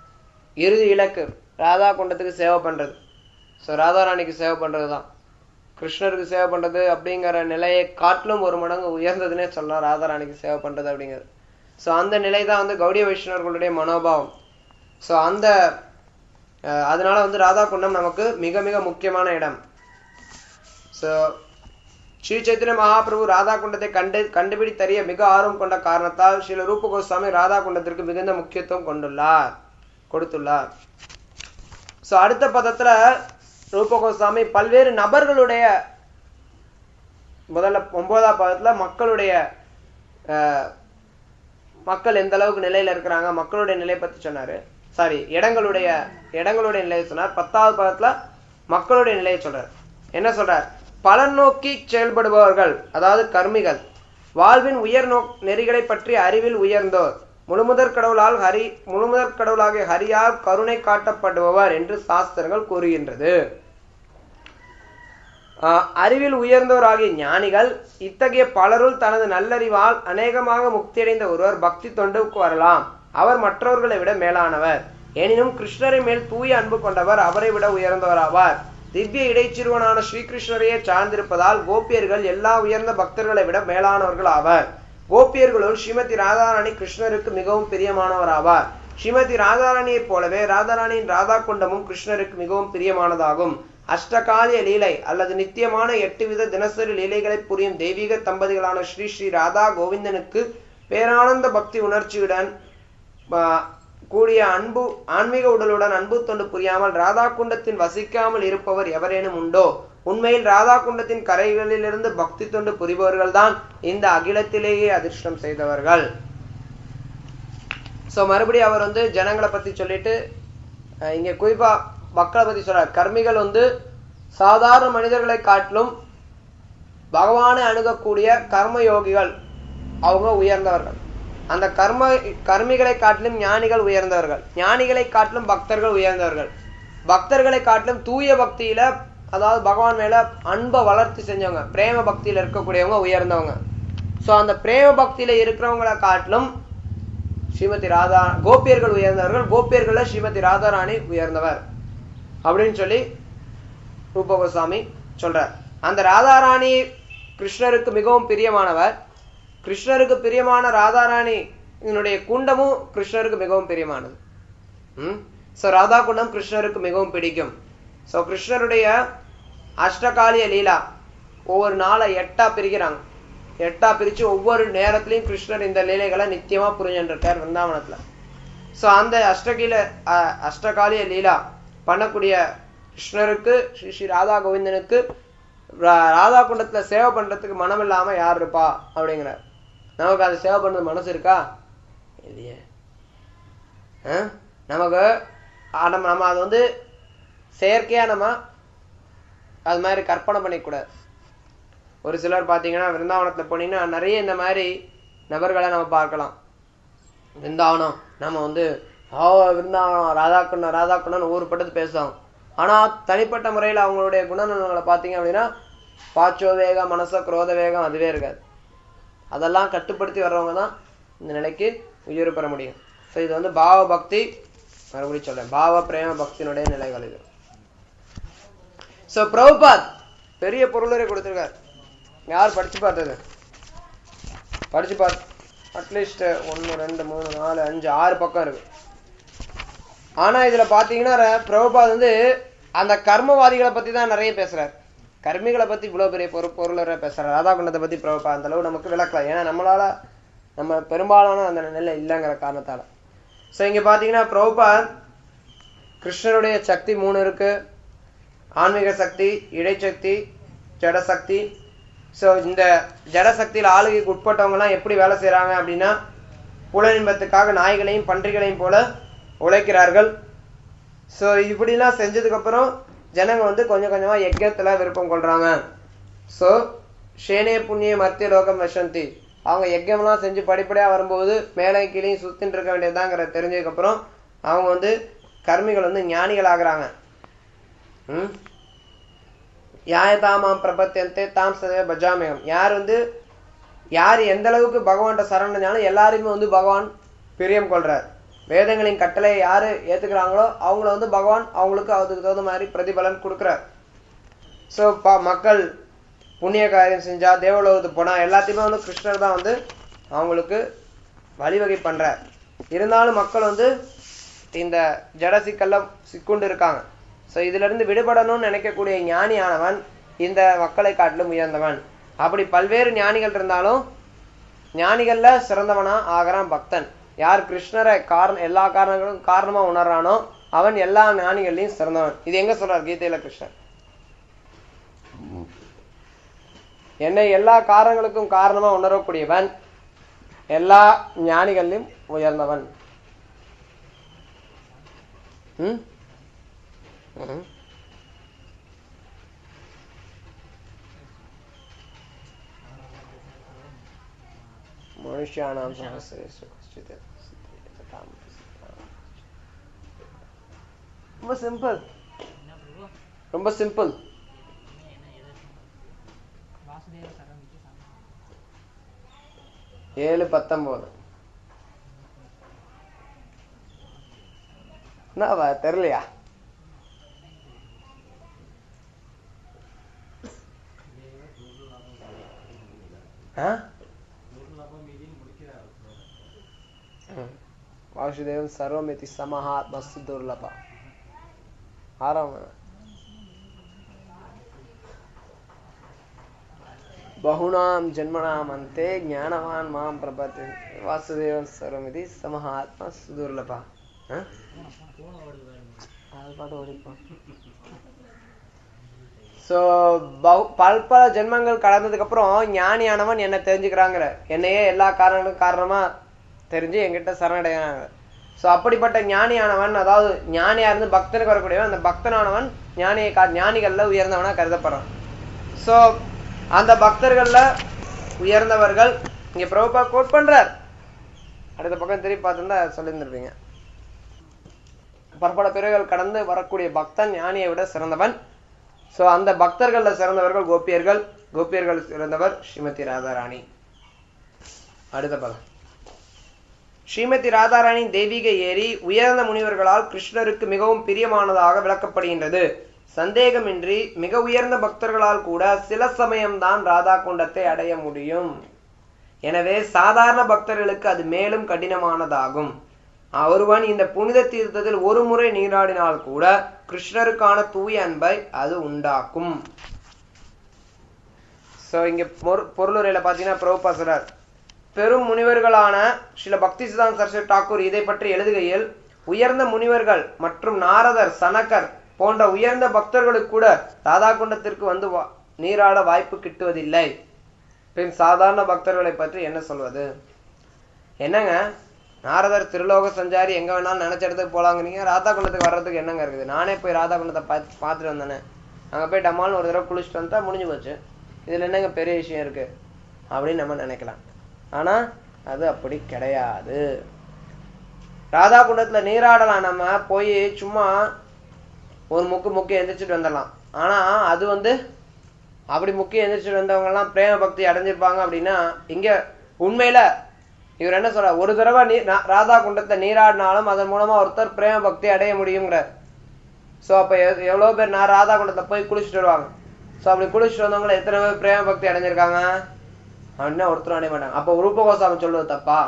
இறுதி இலக்கு ராதா குண்டத்துக்கு சேவை பண்றது ஸோ ராதாராணிக்கு சேவை பண்றது தான் கிருஷ்ணருக்கு சேவை பண்றது அப்படிங்கிற நிலையை காட்டிலும் ஒரு மடங்கு உயர்ந்ததுன்னே சொல்லலாம் ராதாராணிக்கு சேவை பண்றது அப்படிங்கிறது ஸோ அந்த நிலை தான் வந்து கௌடிய வைஷ்ணவர்களுடைய மனோபாவம் ஸோ அந்த அஹ், அதனால வந்து ராதா குண்டம் நமக்கு மிக மிக முக்கியமான இடம் ஸோ ஸ்ரீ சைத்தன்ய மகாபிரபு ராதா குண்டத்தை கண்டு கண்டுபிடித்தறிய மிக ஆர்வம் கொண்ட காரணத்தால் ஸ்ரீல ரூப கோஸ்வாமி ராதா குண்டத்திற்கு மிகுந்த முக்கியத்துவம் கொண்டுள்ளார் கொடுத்துள்ளார் ஸோ அடுத்த பதத்துல ரூப கோஸ்வாமி பல்வேறு நபர்களுடைய முதல்ல ஒன்பதாம் பதத்துல மக்களுடைய அஹ், மக்கள் எந்த அளவுக்கு நிலையில இருக்கிறாங்க மக்களுடைய நிலை பத்தி சொன்னாரு சாரி இடங்களுடைய இடங்களுடைய நிலையை சொன்னார் பத்தாவது பதத்துல மக்களுடைய நிலையை சொல்றார் என்ன சொல்றார் பலன் நோக்கி செயல்படுபவர்கள் அதாவது கர்மிகள் வாழ்வின் உயர் நோ நெறிகளை பற்றி அறிவில் உயர்ந்தோர் முழுமுதற் கடவுளால் ஹரி முழுமுதற் கடவுளாகிய ஹரியால் கருணை காட்டப்படுபவர் என்று சாஸ்திரங்கள் கூறுகின்றது ஆஹ் அறிவில் உயர்ந்தோராகிய ஞானிகள் இத்தகைய பலருள் தனது நல்லறிவால் அநேகமாக முக்தியடைந்த ஒருவர் பக்தி தொண்டுக்கு வரலாம் அவர் மற்றவர்களை விட மேலானவர் எனினும் கிருஷ்ணரை மேல் தூய அன்பு கொண்டவர் அவரை விட உயர்ந்தவராவார் திவ்ய இடைச்சிறுவனான ஸ்ரீகிருஷ்ணரையே சார்ந்திருப்பதால் கோபியர்கள் எல்லா உயர்ந்த பக்தர்களை விட மேலானவர்கள் ஆவர் கோபியர்களுள் ஸ்ரீமதி ராதாராணி கிருஷ்ணருக்கு மிகவும் பிரியமானவர் ஆவார் ஸ்ரீமதி ராதாராணியைப் போலவே ராதாராணியின் ராதா குண்டமும் கிருஷ்ணருக்கு மிகவும் பிரியமானதாகும் அஷ்டகாலிய லீலை அல்லது நித்தியமான எட்டு வித தினசரி லீலைகளை புரியும் தெய்வீக தம்பதிகளான ஸ்ரீ ஸ்ரீ ராதா கோவிந்தனுக்கு பேரானந்த பக்தி உணர்ச்சியுடன் ஆ, கூடிய அன்பு ஆன்மீக உடலுடன் அன்பு தொண்டு புரியாமல் ராதா குண்டத்தில் வசிக்காமல் இருப்பவர் எவரேனும் உண்டோ உண்மையில் ராதா குண்டத்தின் கரைகளிலிருந்து பக்தி தொண்டு புரிபவர்கள்தான் இந்த அகிலத்திலேயே அதிர்ஷ்டம் செய்தவர்கள் சோ மறுபடியும் அவர் வந்து ஜனங்களை பத்தி சொல்லிட்டு அஹ், இங்க குறிப்பா மக்களை பத்தி சொல்றார் கர்மிகள் வந்து சாதாரண மனிதர்களை காட்டிலும் பகவானை அணுகக்கூடிய கர்ம யோகிகள் அவங்க உயர்ந்தவர்கள் அந்த கர்ம கர்மிகளை காட்டிலும் ஞானிகள் உயர்ந்தவர்கள் ஞானிகளை காட்டிலும் பக்தர்கள் உயர்ந்தவர்கள் பக்தர்களை காட்டிலும் தூய பக்தியில அதாவது பகவான் மேல அன்பை வளர்த்து செஞ்சவங்க பிரேம பக்தியில இருக்கக்கூடியவங்க உயர்ந்தவங்க சோ அந்த பிரேம பக்தியில இருக்கிறவங்களை காட்டிலும் ஸ்ரீமதி ராதா கோபியர்கள் உயர்ந்தவர்கள் கோபியர்கள்ல ஸ்ரீமதி ராதாராணி உயர்ந்தவர் அப்படின்னு சொல்லி ரூப கோஸ்வாமி சொல்றார் அந்த ராதாராணி கிருஷ்ணருக்கு மிகவும் பிரியமானவர் கிருஷ்ணருக்கு பிரியமான ராதாராணி இதனுடைய குண்டமும் கிருஷ்ணருக்கு மிகவும் பிரியமானது ம் ஸோ ராதா குண்டம் கிருஷ்ணருக்கு மிகவும் பிடிக்கும் ஸோ கிருஷ்ணருடைய அஷ்டகாலிய லீலா ஒவ்வொரு நாளை எட்டா பிரிக்கிறாங்க எட்டா பிரிச்சு ஒவ்வொரு நேரத்திலையும் கிருஷ்ணர் இந்த லீலைகளை நித்தியமா புரிஞ்சுட்டு இருக்கார் விருந்தாவனத்துல ஸோ அந்த அஷ்டகீல அஹ், அஷ்டகாலிய லீலா பண்ணக்கூடிய கிருஷ்ணருக்கு ஸ்ரீ ஸ்ரீ ராதா கோவிந்தனுக்கு ரா- ராதா குண்டத்துல சேவை பண்றதுக்கு மனம் இல்லாம யார் இருப்பா அப்படிங்கிறார் நமக்கு அதை சேவை பண்றது மனசு இருக்கா இல்லையே ஆ? நமக்கு ஆ, நம்ம நம்ம அது வந்து செயற்கையா நம்ம அது மாதிரி கற்பனை பண்ணிக்கூடாது ஒரு சிலர் பார்த்தீங்கன்னா விருந்தாவனத்துல போனீங்கன்னா நிறைய இந்த மாதிரி நபர்களை நம்ம பார்க்கலாம் விருந்தாவனம் நம்ம வந்து ஓ விருந்தாவனம் ராதாக்குண்ணன் ராதாக்குண்ணன் ஊருப்பட்டது பேசுவாங்க ஆனா தனிப்பட்ட முறையில் அவங்களுடைய குணநலன்களை பார்த்தீங்க அப்படின்னா பாச்சோ வேகம் மனச குரோத வேகம் அதுவே இருக்காது அதெல்லாம் கட்டுப்படுத்தி வர்றவங்க தான் இந்த நிலைக்கு உயர்வு பெற முடியும் ஸோ இது வந்து பாவ பக்தி மறுபடியும் சொல்றேன் பாவ பிரேம பக்தியினுடைய நிலைகள் இது ஸோ பிரபுபாத் பெரிய பொருளரை கொடுத்துருக்கார் யார் படிச்சு பார்த்தது படிச்சு பார்த்து அட்லீஸ்ட் ஒன்று ரெண்டு மூணு நாலு அஞ்சு ஆறு பக்கம் இருக்கு ஆனா இதுல பாத்தீங்கன்னா ர- பிரபுபாத் வந்து அந்த கர்மவாதிகளை பத்தி தான் நிறைய பேசுறார் கர்மிகளை பத்தி இவ்வளவு பெரிய பொரு பொருளரை பேசுறார் ராதாகுண்டத்தை பத்தி பிரபுபாத் அந்த அளவு நமக்கு விளக்கலாம் ஏன்னா நம்மளால நம்ம பெரும்பாலான அந்த நிலை இல்லைங்கிற காரணத்தால சோ இங்க பாத்தீங்கன்னா பிரபுபாத் கிருஷ்ணருடைய சக்தி மூணு இருக்கு ஆன்மீக சக்தி இடைச்சக்தி ஜடசக்தி ஸோ இந்த ஜடசக்தியில் ஆளுகைக்கு உட்பட்டவங்க எல்லாம் எப்படி வேலை செய்றாங்க அப்படின்னா புலனின்பத்துக்காக நாய்களையும் பன்றிகளையும் போல உழைக்கிறார்கள் ஸோ இப்படிலாம் செஞ்சதுக்கு அப்புறம் ஜனங்க வந்து கொஞ்சம் கொஞ்சமா யஜ்யத்துல விருப்பம் கொள்றாங்க ஸோ ஷேனே புண்ணிய மத்திய லோகம் வசந்தி அவங்க யஜ்யம்லாம் செஞ்சு படிப்படியா வரும்போது மேலே கீழையும் சுத்தின்னு இருக்க வேண்டியதுதாங்கிற தெரிஞ்சதுக்கு அப்புறம் அவங்க வந்து கர்மிகள் வந்து ஞானிகள் ஆகுறாங்க ம் யாயதாமாம் பிரபத்தியந்தே தாம் சதவே பஜாமியம் யார் வந்து யார் எந்த அளவுக்கு பகவான்கிட்ட சரணடைஞ்சாலும் எல்லாரையுமே வந்து பகவான் பிரியம் கொள்றார் வேதங்களின் கட்டளையை யாரு ஏத்துக்கிறாங்களோ அவங்கள வந்து பகவான் அவங்களுக்கு அதுக்கு தகுந்த மாதிரி பிரதிபலன் கொடுக்குறார் ஸோ மக்கள் புண்ணிய காரியம் செஞ்சா தேவலோகத்துக்கு போனா எல்லாத்தையுமே வந்து கிருஷ்ணர் தான் வந்து அவங்களுக்கு வழிவகை பண்றார் இருந்தாலும் மக்கள் வந்து இந்த ஜட சிக்கல்ல சிக்குண்டு இருக்காங்க ஸோ இதுல இருந்து விடுபடணும்னு நினைக்கக்கூடிய ஞானியானவன் இந்த மக்களை காட்டிலும் உயர்ந்தவன் அப்படி பல்வேறு ஞானிகள் இருந்தாலும் ஞானிகள்ல சிறந்தவனா ஆகிறான் பக்தன் யார் கிருஷ்ணரை காரணம் எல்லா காரணங்களும் காரணமா உணர்றானோ அவன் எல்லா ஞானிகள்லையும் சிறந்தவன் இது எங்க சொல்றார் கீதையில கிருஷ்ணர் என்னை எல்லா காரணங்களுக்கும் காரணமா உணரக்கூடியவன் எல்லா ஞானிகளிலும் உயர்ந்தவன் ம்? ம். மனுஷியானாம் சஹஸ்ரேஷு கஷ்டித் ததாம் ரொம்ப சிம்பிள் என்ன பிரபு ரொம்ப சிம்பிள் என்ன எதை வாசுதேவ சரமிக்கு சாமி ஏழு பத்தொன்பது என்னவா தெரியலையா ஆ துர்லபம் இதில் முடிக்கிறார் ம். வாசுதேவன் சர்வமிதி சமஹாத்மஸ்து துர்லபா ஆறாம் பகுனாம் ஜென்மனாம் அந்தே ஞானவான் மாம் பிரபத்து வாசுதேவன் சர்வமிதி சமஹாத்மா சுதுர்லபா ஆ? அது பாட்டு ஓடிப்போம் ஸோ பல் பல ஜென்மங்கள் கடந்ததுக்கு அப்புறம் ஞானியானவன் என்ன தெரிஞ்சுக்கிறாங்கிற என்னையே எல்லா காரணங்களும் காரணமா தெரிஞ்சு என்கிட்ட சரணடைகிறாங்க ஸோ அப்படிப்பட்ட ஞானியானவன் அதாவது ஞானியா இருந்து பக்தனுக்கு வரக்கூடியவன் அந்த பக்தனானவன் ஞானியை கா ஞானிகள்ல உயர்ந்தவனா கருதப்படுறான் ஸோ அந்த பக்தர்கள்ல உயர்ந்தவர்கள் இங்க பிரபுபா கோட் பண்றார் அடுத்த பக்கம் திருப்பி பார்த்துருந்தா சொல்லியிருந்திருப்பீங்க பற்பல பிறகுகள் கடந்து வரக்கூடிய பக்தன் ஞானியை விட சிறந்தவன் சோ அந்த பக்தர்கள்ல சிறந்தவர்கள் கோபியர்கள் கோபியர்கள் சிறந்தவர் ஸ்ரீமதி ராதாராணி அடுத்த பதம் ஸ்ரீமதி ராதாராணி தெய்வீக ஏரி உயர்ந்த முனிவர்களால் கிருஷ்ணருக்கு மிகவும் பிரியமானதாக விளக்கப்படுகின்றது சந்தேகமின்றி மிக உயர்ந்த பக்தர்களால் கூட சில சமயம்தான் ராதா குண்டத்தை அடைய முடியும் எனவே சாதாரண பக்தர்களுக்கு அது மேலும் கடினமானதாகும் ஒருவன் இந்த புனித தீர்த்தத்தில் ஒரு முறை நீராடினால் கூட கிருஷ்ணருக்கான தூய அன்பை அது உண்டாக்கும் சோ இங்க பொரு- பொருளுரையில பாத்தீங்கன்னா பிரபுபா சொல்றார் பெரும் முனிவர்களான சில பக்தி சிதாந்த் சரஸ்வதி டாக்கூர் இதை பற்றி எழுதுகையில் உயர்ந்த முனிவர்கள் மற்றும் நாரதர் சனகர் போன்ற உயர்ந்த பக்தர்களுக்கு கூட ராதா குண்டத்திற்கு வந்து வா- நீராட வாய்ப்பு கிட்டுவதில்லை பின் சாதாரண பக்தர்களை பற்றி என்ன சொல்வது என்னங்க நாரதர் திருலோக சஞ்சாரி எங்க வேணாலும் நினைச்ச இடத்துக்கு போலாங்கிறீங்க ராதா குண்டத்துக்கு வர்றதுக்கு என்னங்க இருக்குது நானே போய் ராதா குண்டத்தை பார்த்து பார்த்துட்டு வந்தேனே அங்க போய் டமால்னு ஒரு தடவை குளிச்சுட்டு வந்துட்டா முடிஞ்சு போச்சு இதுல என்னங்க பெரிய விஷயம் இருக்கு அப்படின்னு நம்ம நினைக்கலாம் ஆனா அது அப்படி கிடையாது ராதா குண்டத்துல நீராடலாம் நம்ம போய் சும்மா ஒரு முக்கு முக்கி எந்திரிச்சிட்டு வந்துடலாம் ஆனா அது வந்து அப்படி முக்கிய எந்திரிச்சிட்டு வந்தவங்க எல்லாம் பிரேம பக்தி அடைஞ்சிருப்பாங்க அப்படின்னா இங்க உண்மையில இவர் என்ன சொல்ற ஒரு தடவை நீ ரா- ராதா குண்டத்தை நீராடினாலும் அதன் மூலமா ஒருத்தர் பிரேம பக்தி அடைய முடியுங்கிறார் சோ அப்ப எவ்- எவ்வளவு பேர் நான் ராதா குண்டத்தை போய் குளிச்சுட்டு வருவாங்க சோ அப்படி குளிச்சுட்டு வந்தவங்கள எத்தனை பேர் பிரேம பக்தி அடைஞ்சிருக்காங்க அப்படின்னா ஒருத்தரும் அடைய மாட்டாங்க அப்ப ரூப கோசாமி சொல்றது தப்பா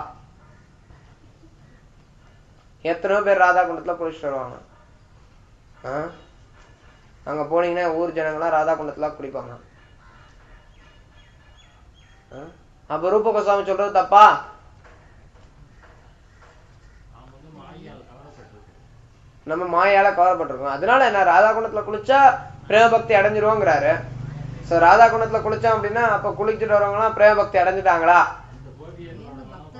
எத்தனையோ பேர் ராதா குண்டத்துல குளிச்சுட்டு வருவாங்க ஆ? அங்க போனீங்கன்னா ஊர் ஜனங்களாம் ராதா குண்டத்துல குளிப்பாங்க ஆ? அப்ப ரூப கோசாமி சொல்றது தப்பா அவன் வந்து மாயால் கவரப்பட்டிருக்கு நம்ம மாயால கவரப்பட்டிருக்கோம் அதனால என்ன ராதா குண்டத்துல குளிச்சா பிரேம பக்தி அடைஞ்சிருவோங்கிறாரு சோ ராதா குண்டத்துல குளிச்சோம் அப்படின்னா அப்ப குளிச்சுட்டு வரவங்க எல்லாம் பிரேம பக்தி அடைஞ்சிட்டாங்களா இந்த கோபியர்களோட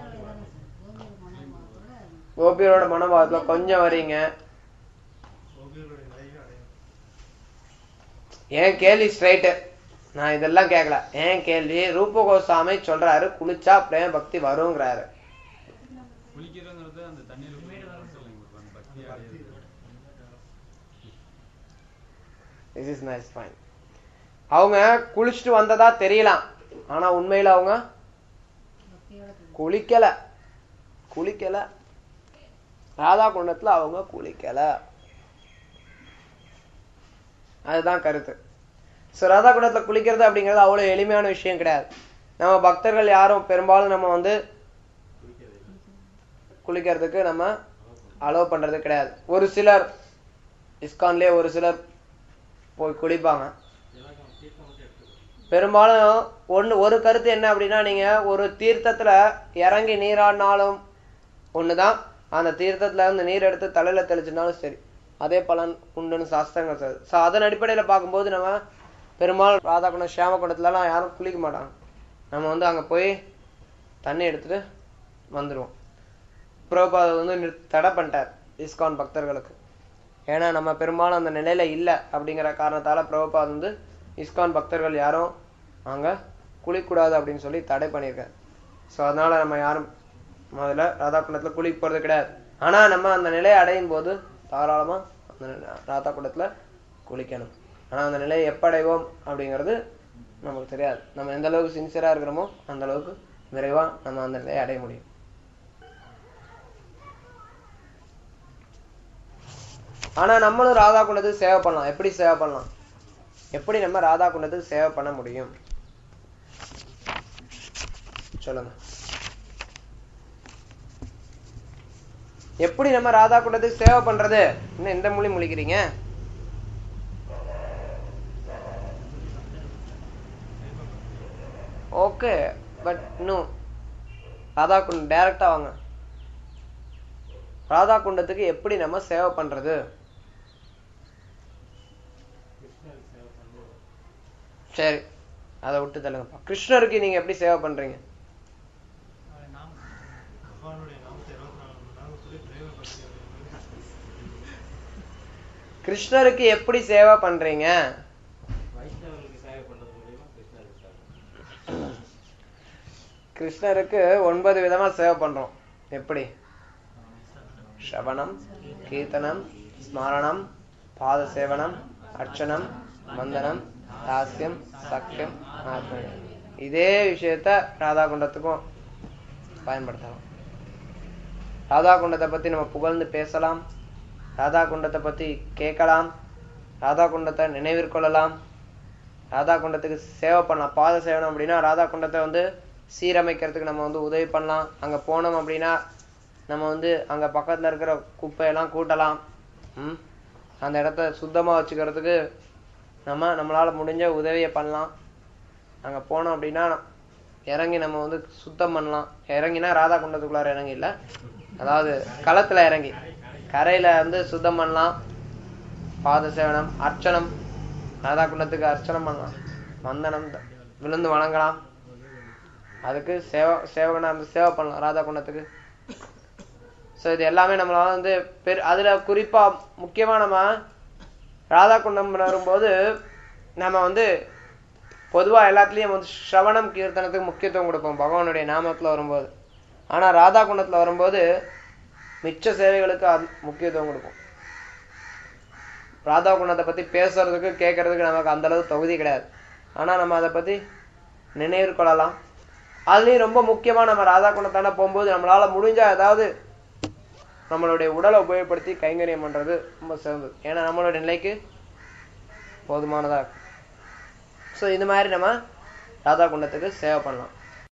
கோபியரோட மனோபாவத்துல கொஞ்சம் வரீங்க கோபியர்களுடைய நிலையை அடையும் ஏன் கேள்வி ஸ்ட்ரைட்டு நான் இதெல்லாம் கேட்கல ஏன் கேள்வி ரூப கோசாமி சொல்றாரு குளிச்சா பிரேம பக்தி வருங்கிறாரு குளிக்கிறங்கிறது அந்த தண்ணீர் சொல்லுங்க அந்த பக்தி அடையிறது திஸ் இஸ் நைஸ் ஃபைன் அவங்க குளிச்சுட்டு வந்ததா தெரியலாம் ஆனா உண்மையில அவங்க குளிக்கல குளிக்கல ராதா குண்டத்துல அவங்க குளிக்கல அதுதான் கருத்து ஸோ ராதா குண்டத்துல குளிக்கிறது அப்படிங்கிறது அவ்வளோ எளிமையான விஷயம் கிடையாது நம்ம பக்தர்கள் யாரும் பெரும்பாலும் நம்ம வந்து குளிக்கிறதுக்கு நம்ம அலோவ் பண்றது கிடையாது ஒரு சிலர் இஸ்கான்லயே ஒரு சிலர் போய் குளிப்பாங்க பெரும்பாலும் ஒண்ணு ஒரு கருத்து என்ன அப்படின்னா நீங்க ஒரு தீர்த்தத்துல இறங்கி நீராடினாலும் ஒண்ணுதான் அந்த தீர்த்தத்துல இருந்து நீர் எடுத்து தலையில தெளிச்சுனாலும் சரி அதே பலன் உண்டுன்னு சாஸ்திரங்கள் சொல்லுது ஸோ அதன் அடிப்படையில பார்க்கும்போது நம்ம பெரும்பாலும் ராதாகுணம் சியாமகுண்டத்துலலாம் யாரும் குளிக்க மாட்டாங்க நம்ம வந்து அங்க போய் தண்ணி எடுத்துட்டு வந்துருவோம் பிரபுபாத வந்து நிறுத்- தடை பண்ணிட்டார் இஸ்கான் பக்தர்களுக்கு ஏன்னா நம்ம பெரும்பாலும் அந்த நிலையில இல்லை அப்படிங்கிற காரணத்தால பிரபுபாத் வந்து இஸ்கான் பக்தர்கள் யாரும் அங்க குளிக்கக்கூடாது அப்படின்னு சொல்லி தடை பண்ணியிருக்காரு ஸோ அதனால நம்ம யாரும் முதல்ல ராதா குண்டத்துல குளிக்க போறது கிடையாது ஆனா நம்ம அந்த நிலையை அடையும் போது தாராளமா அந்த நில- ராதா குண்டத்துல குளிக்கணும் ஆனா அந்த நிலையை எப்ப அடைவோம் அப்படிங்கிறது நமக்கு தெரியாது நம்ம எந்த அளவுக்கு சின்சியரா இருக்கிறோமோ அந்த அளவுக்கு விரைவா நம்ம அந்த நிலையை அடைய முடியும் ஆனா நம்மளும் ராதா குண்டத்துக்கு சேவை பண்ணலாம் எப்படி சேவை பண்ணலாம் எப்படி நம்ம ராதா குண்டத்துக்கு சேவை பண்ண முடியும் சொல்லுங்க எப்படி நம்ம ராதா குண்டத்துக்கு சேவை பண்றது இன்னும் எந்த மொழி முழிக்கிறீங்க ஓகே பட் இன்னும் ராதா குண்டம் டைரக்டா வாங்க ராதா குண்டத்துக்கு எப்படி நம்ம சேவை பண்றது சரி அதை விட்டு தள்ளுங்கப்பா கிருஷ்ணருக்கு நீங்க எப்படி சேவை பண்றீங்க அவரை நாம் பகவானுடைய நாமத்தை இருபத்தி நாலு மணி நேரம் சொல்லி பிரயோகப்படுத்தி கிருஷ்ணருக்கு எப்படி சேவை பண்றீங்க வைஷ்ணவர்களுக்கு சேவை பண்றது மூலியமா கிருஷ்ணருக்கு சேவை கிருஷ்ணருக்கு ஒன்பது விதமா சேவை பண்றோம் எப்படி ஸ்ரவணம் கீர்த்தனம் ஸ்மரணம் பாத சேவனம் அர்ச்சனம் வந்தனம் தாஸ்யம் சக்கியம் ஆத்மயம் இதே விஷயத்த ராதா குண்டத்துக்கும் பயன்படுத்தலாம் ராதா குண்டத்தை பத்தி நம்ம புகழ்ந்து பேசலாம் ராதா குண்டத்தை பத்தி கேட்கலாம் ராதா குண்டத்தை நினைவிற்கொள்ளலாம் ராதா குண்டத்துக்கு சேவை பண்ணலாம் பாத சேவனம் அப்படின்னா ராதா குண்டத்தை வந்து சீரமைக்கிறதுக்கு நம்ம வந்து உதவி பண்ணலாம் அங்க போனோம் அப்படின்னா நம்ம வந்து அங்க பக்கத்துல இருக்கிற குப்பையெல்லாம் கூட்டலாம் ம் அந்த இடத்த சுத்தமா வச்சுக்கிறதுக்கு நம்ம நம்மளால முடிஞ்ச உதவியை பண்ணலாம் அங்க போனோம் அப்படின்னா இறங்கி நம்ம வந்து சுத்தம் பண்ணலாம் இறங்கினா ராதா குண்டத்துக்குள்ளார இறங்கி இல்ல அதாவது களத்துல இறங்கி கரையில வந்து சுத்தம் பண்ணலாம் பாத சேவனம் அர்ச்சனம் ராதா குண்டத்துக்கு அர்ச்சனம் பண்ணலாம் வந்தனம் த- விழுந்து வணங்கலாம் அதுக்கு சேவ சேவகனா இருந்து சேவை பண்ணலாம் ராதா குண்டத்துக்கு ஸோ இது எல்லாமே நம்மளால வந்து பெரு அதுல குறிப்பா முக்கியமா நம்ம ராதா குண்டம் வரும்போது நம்ம வந்து பொதுவா எல்லாத்துலயும் வந்து ஸ்ரவணம் கீர்த்தனத்துக்கு முக்கியத்துவம் கொடுப்போம் பகவானுடைய நாமத்துல வரும்போது ஆனா ராதா குண்டத்துல வரும்போது மிச்ச சேவைகளுக்கு அது- முக்கியத்துவம் கொடுப்போம் ராதா குண்டத்தை பத்தி பேசுறதுக்கு கேட்கறதுக்கு நமக்கு அந்த அளவு தகுதி கிடையாது ஆனா நம்ம அதை பத்தி நினைவு கொள்ளலாம் அதுலயும் ரொம்ப முக்கியமா நம்ம ராதா குண்டத்தாண்ட போகும்போது நம்மளால முடிஞ்சா ஏதாவது நம்மளுடைய உடலை உபயோகப்படுத்தி கைங்கரியம் பண்றது ரொம்ப சிறந்தது ஏன்னா நம்மளுடைய நிலைக்கு போதுமானதா இருக்கும் ஸோ இந்த மாதிரி நம்ம ராதா குண்டத்துக்கு சேவை பண்ணலாம்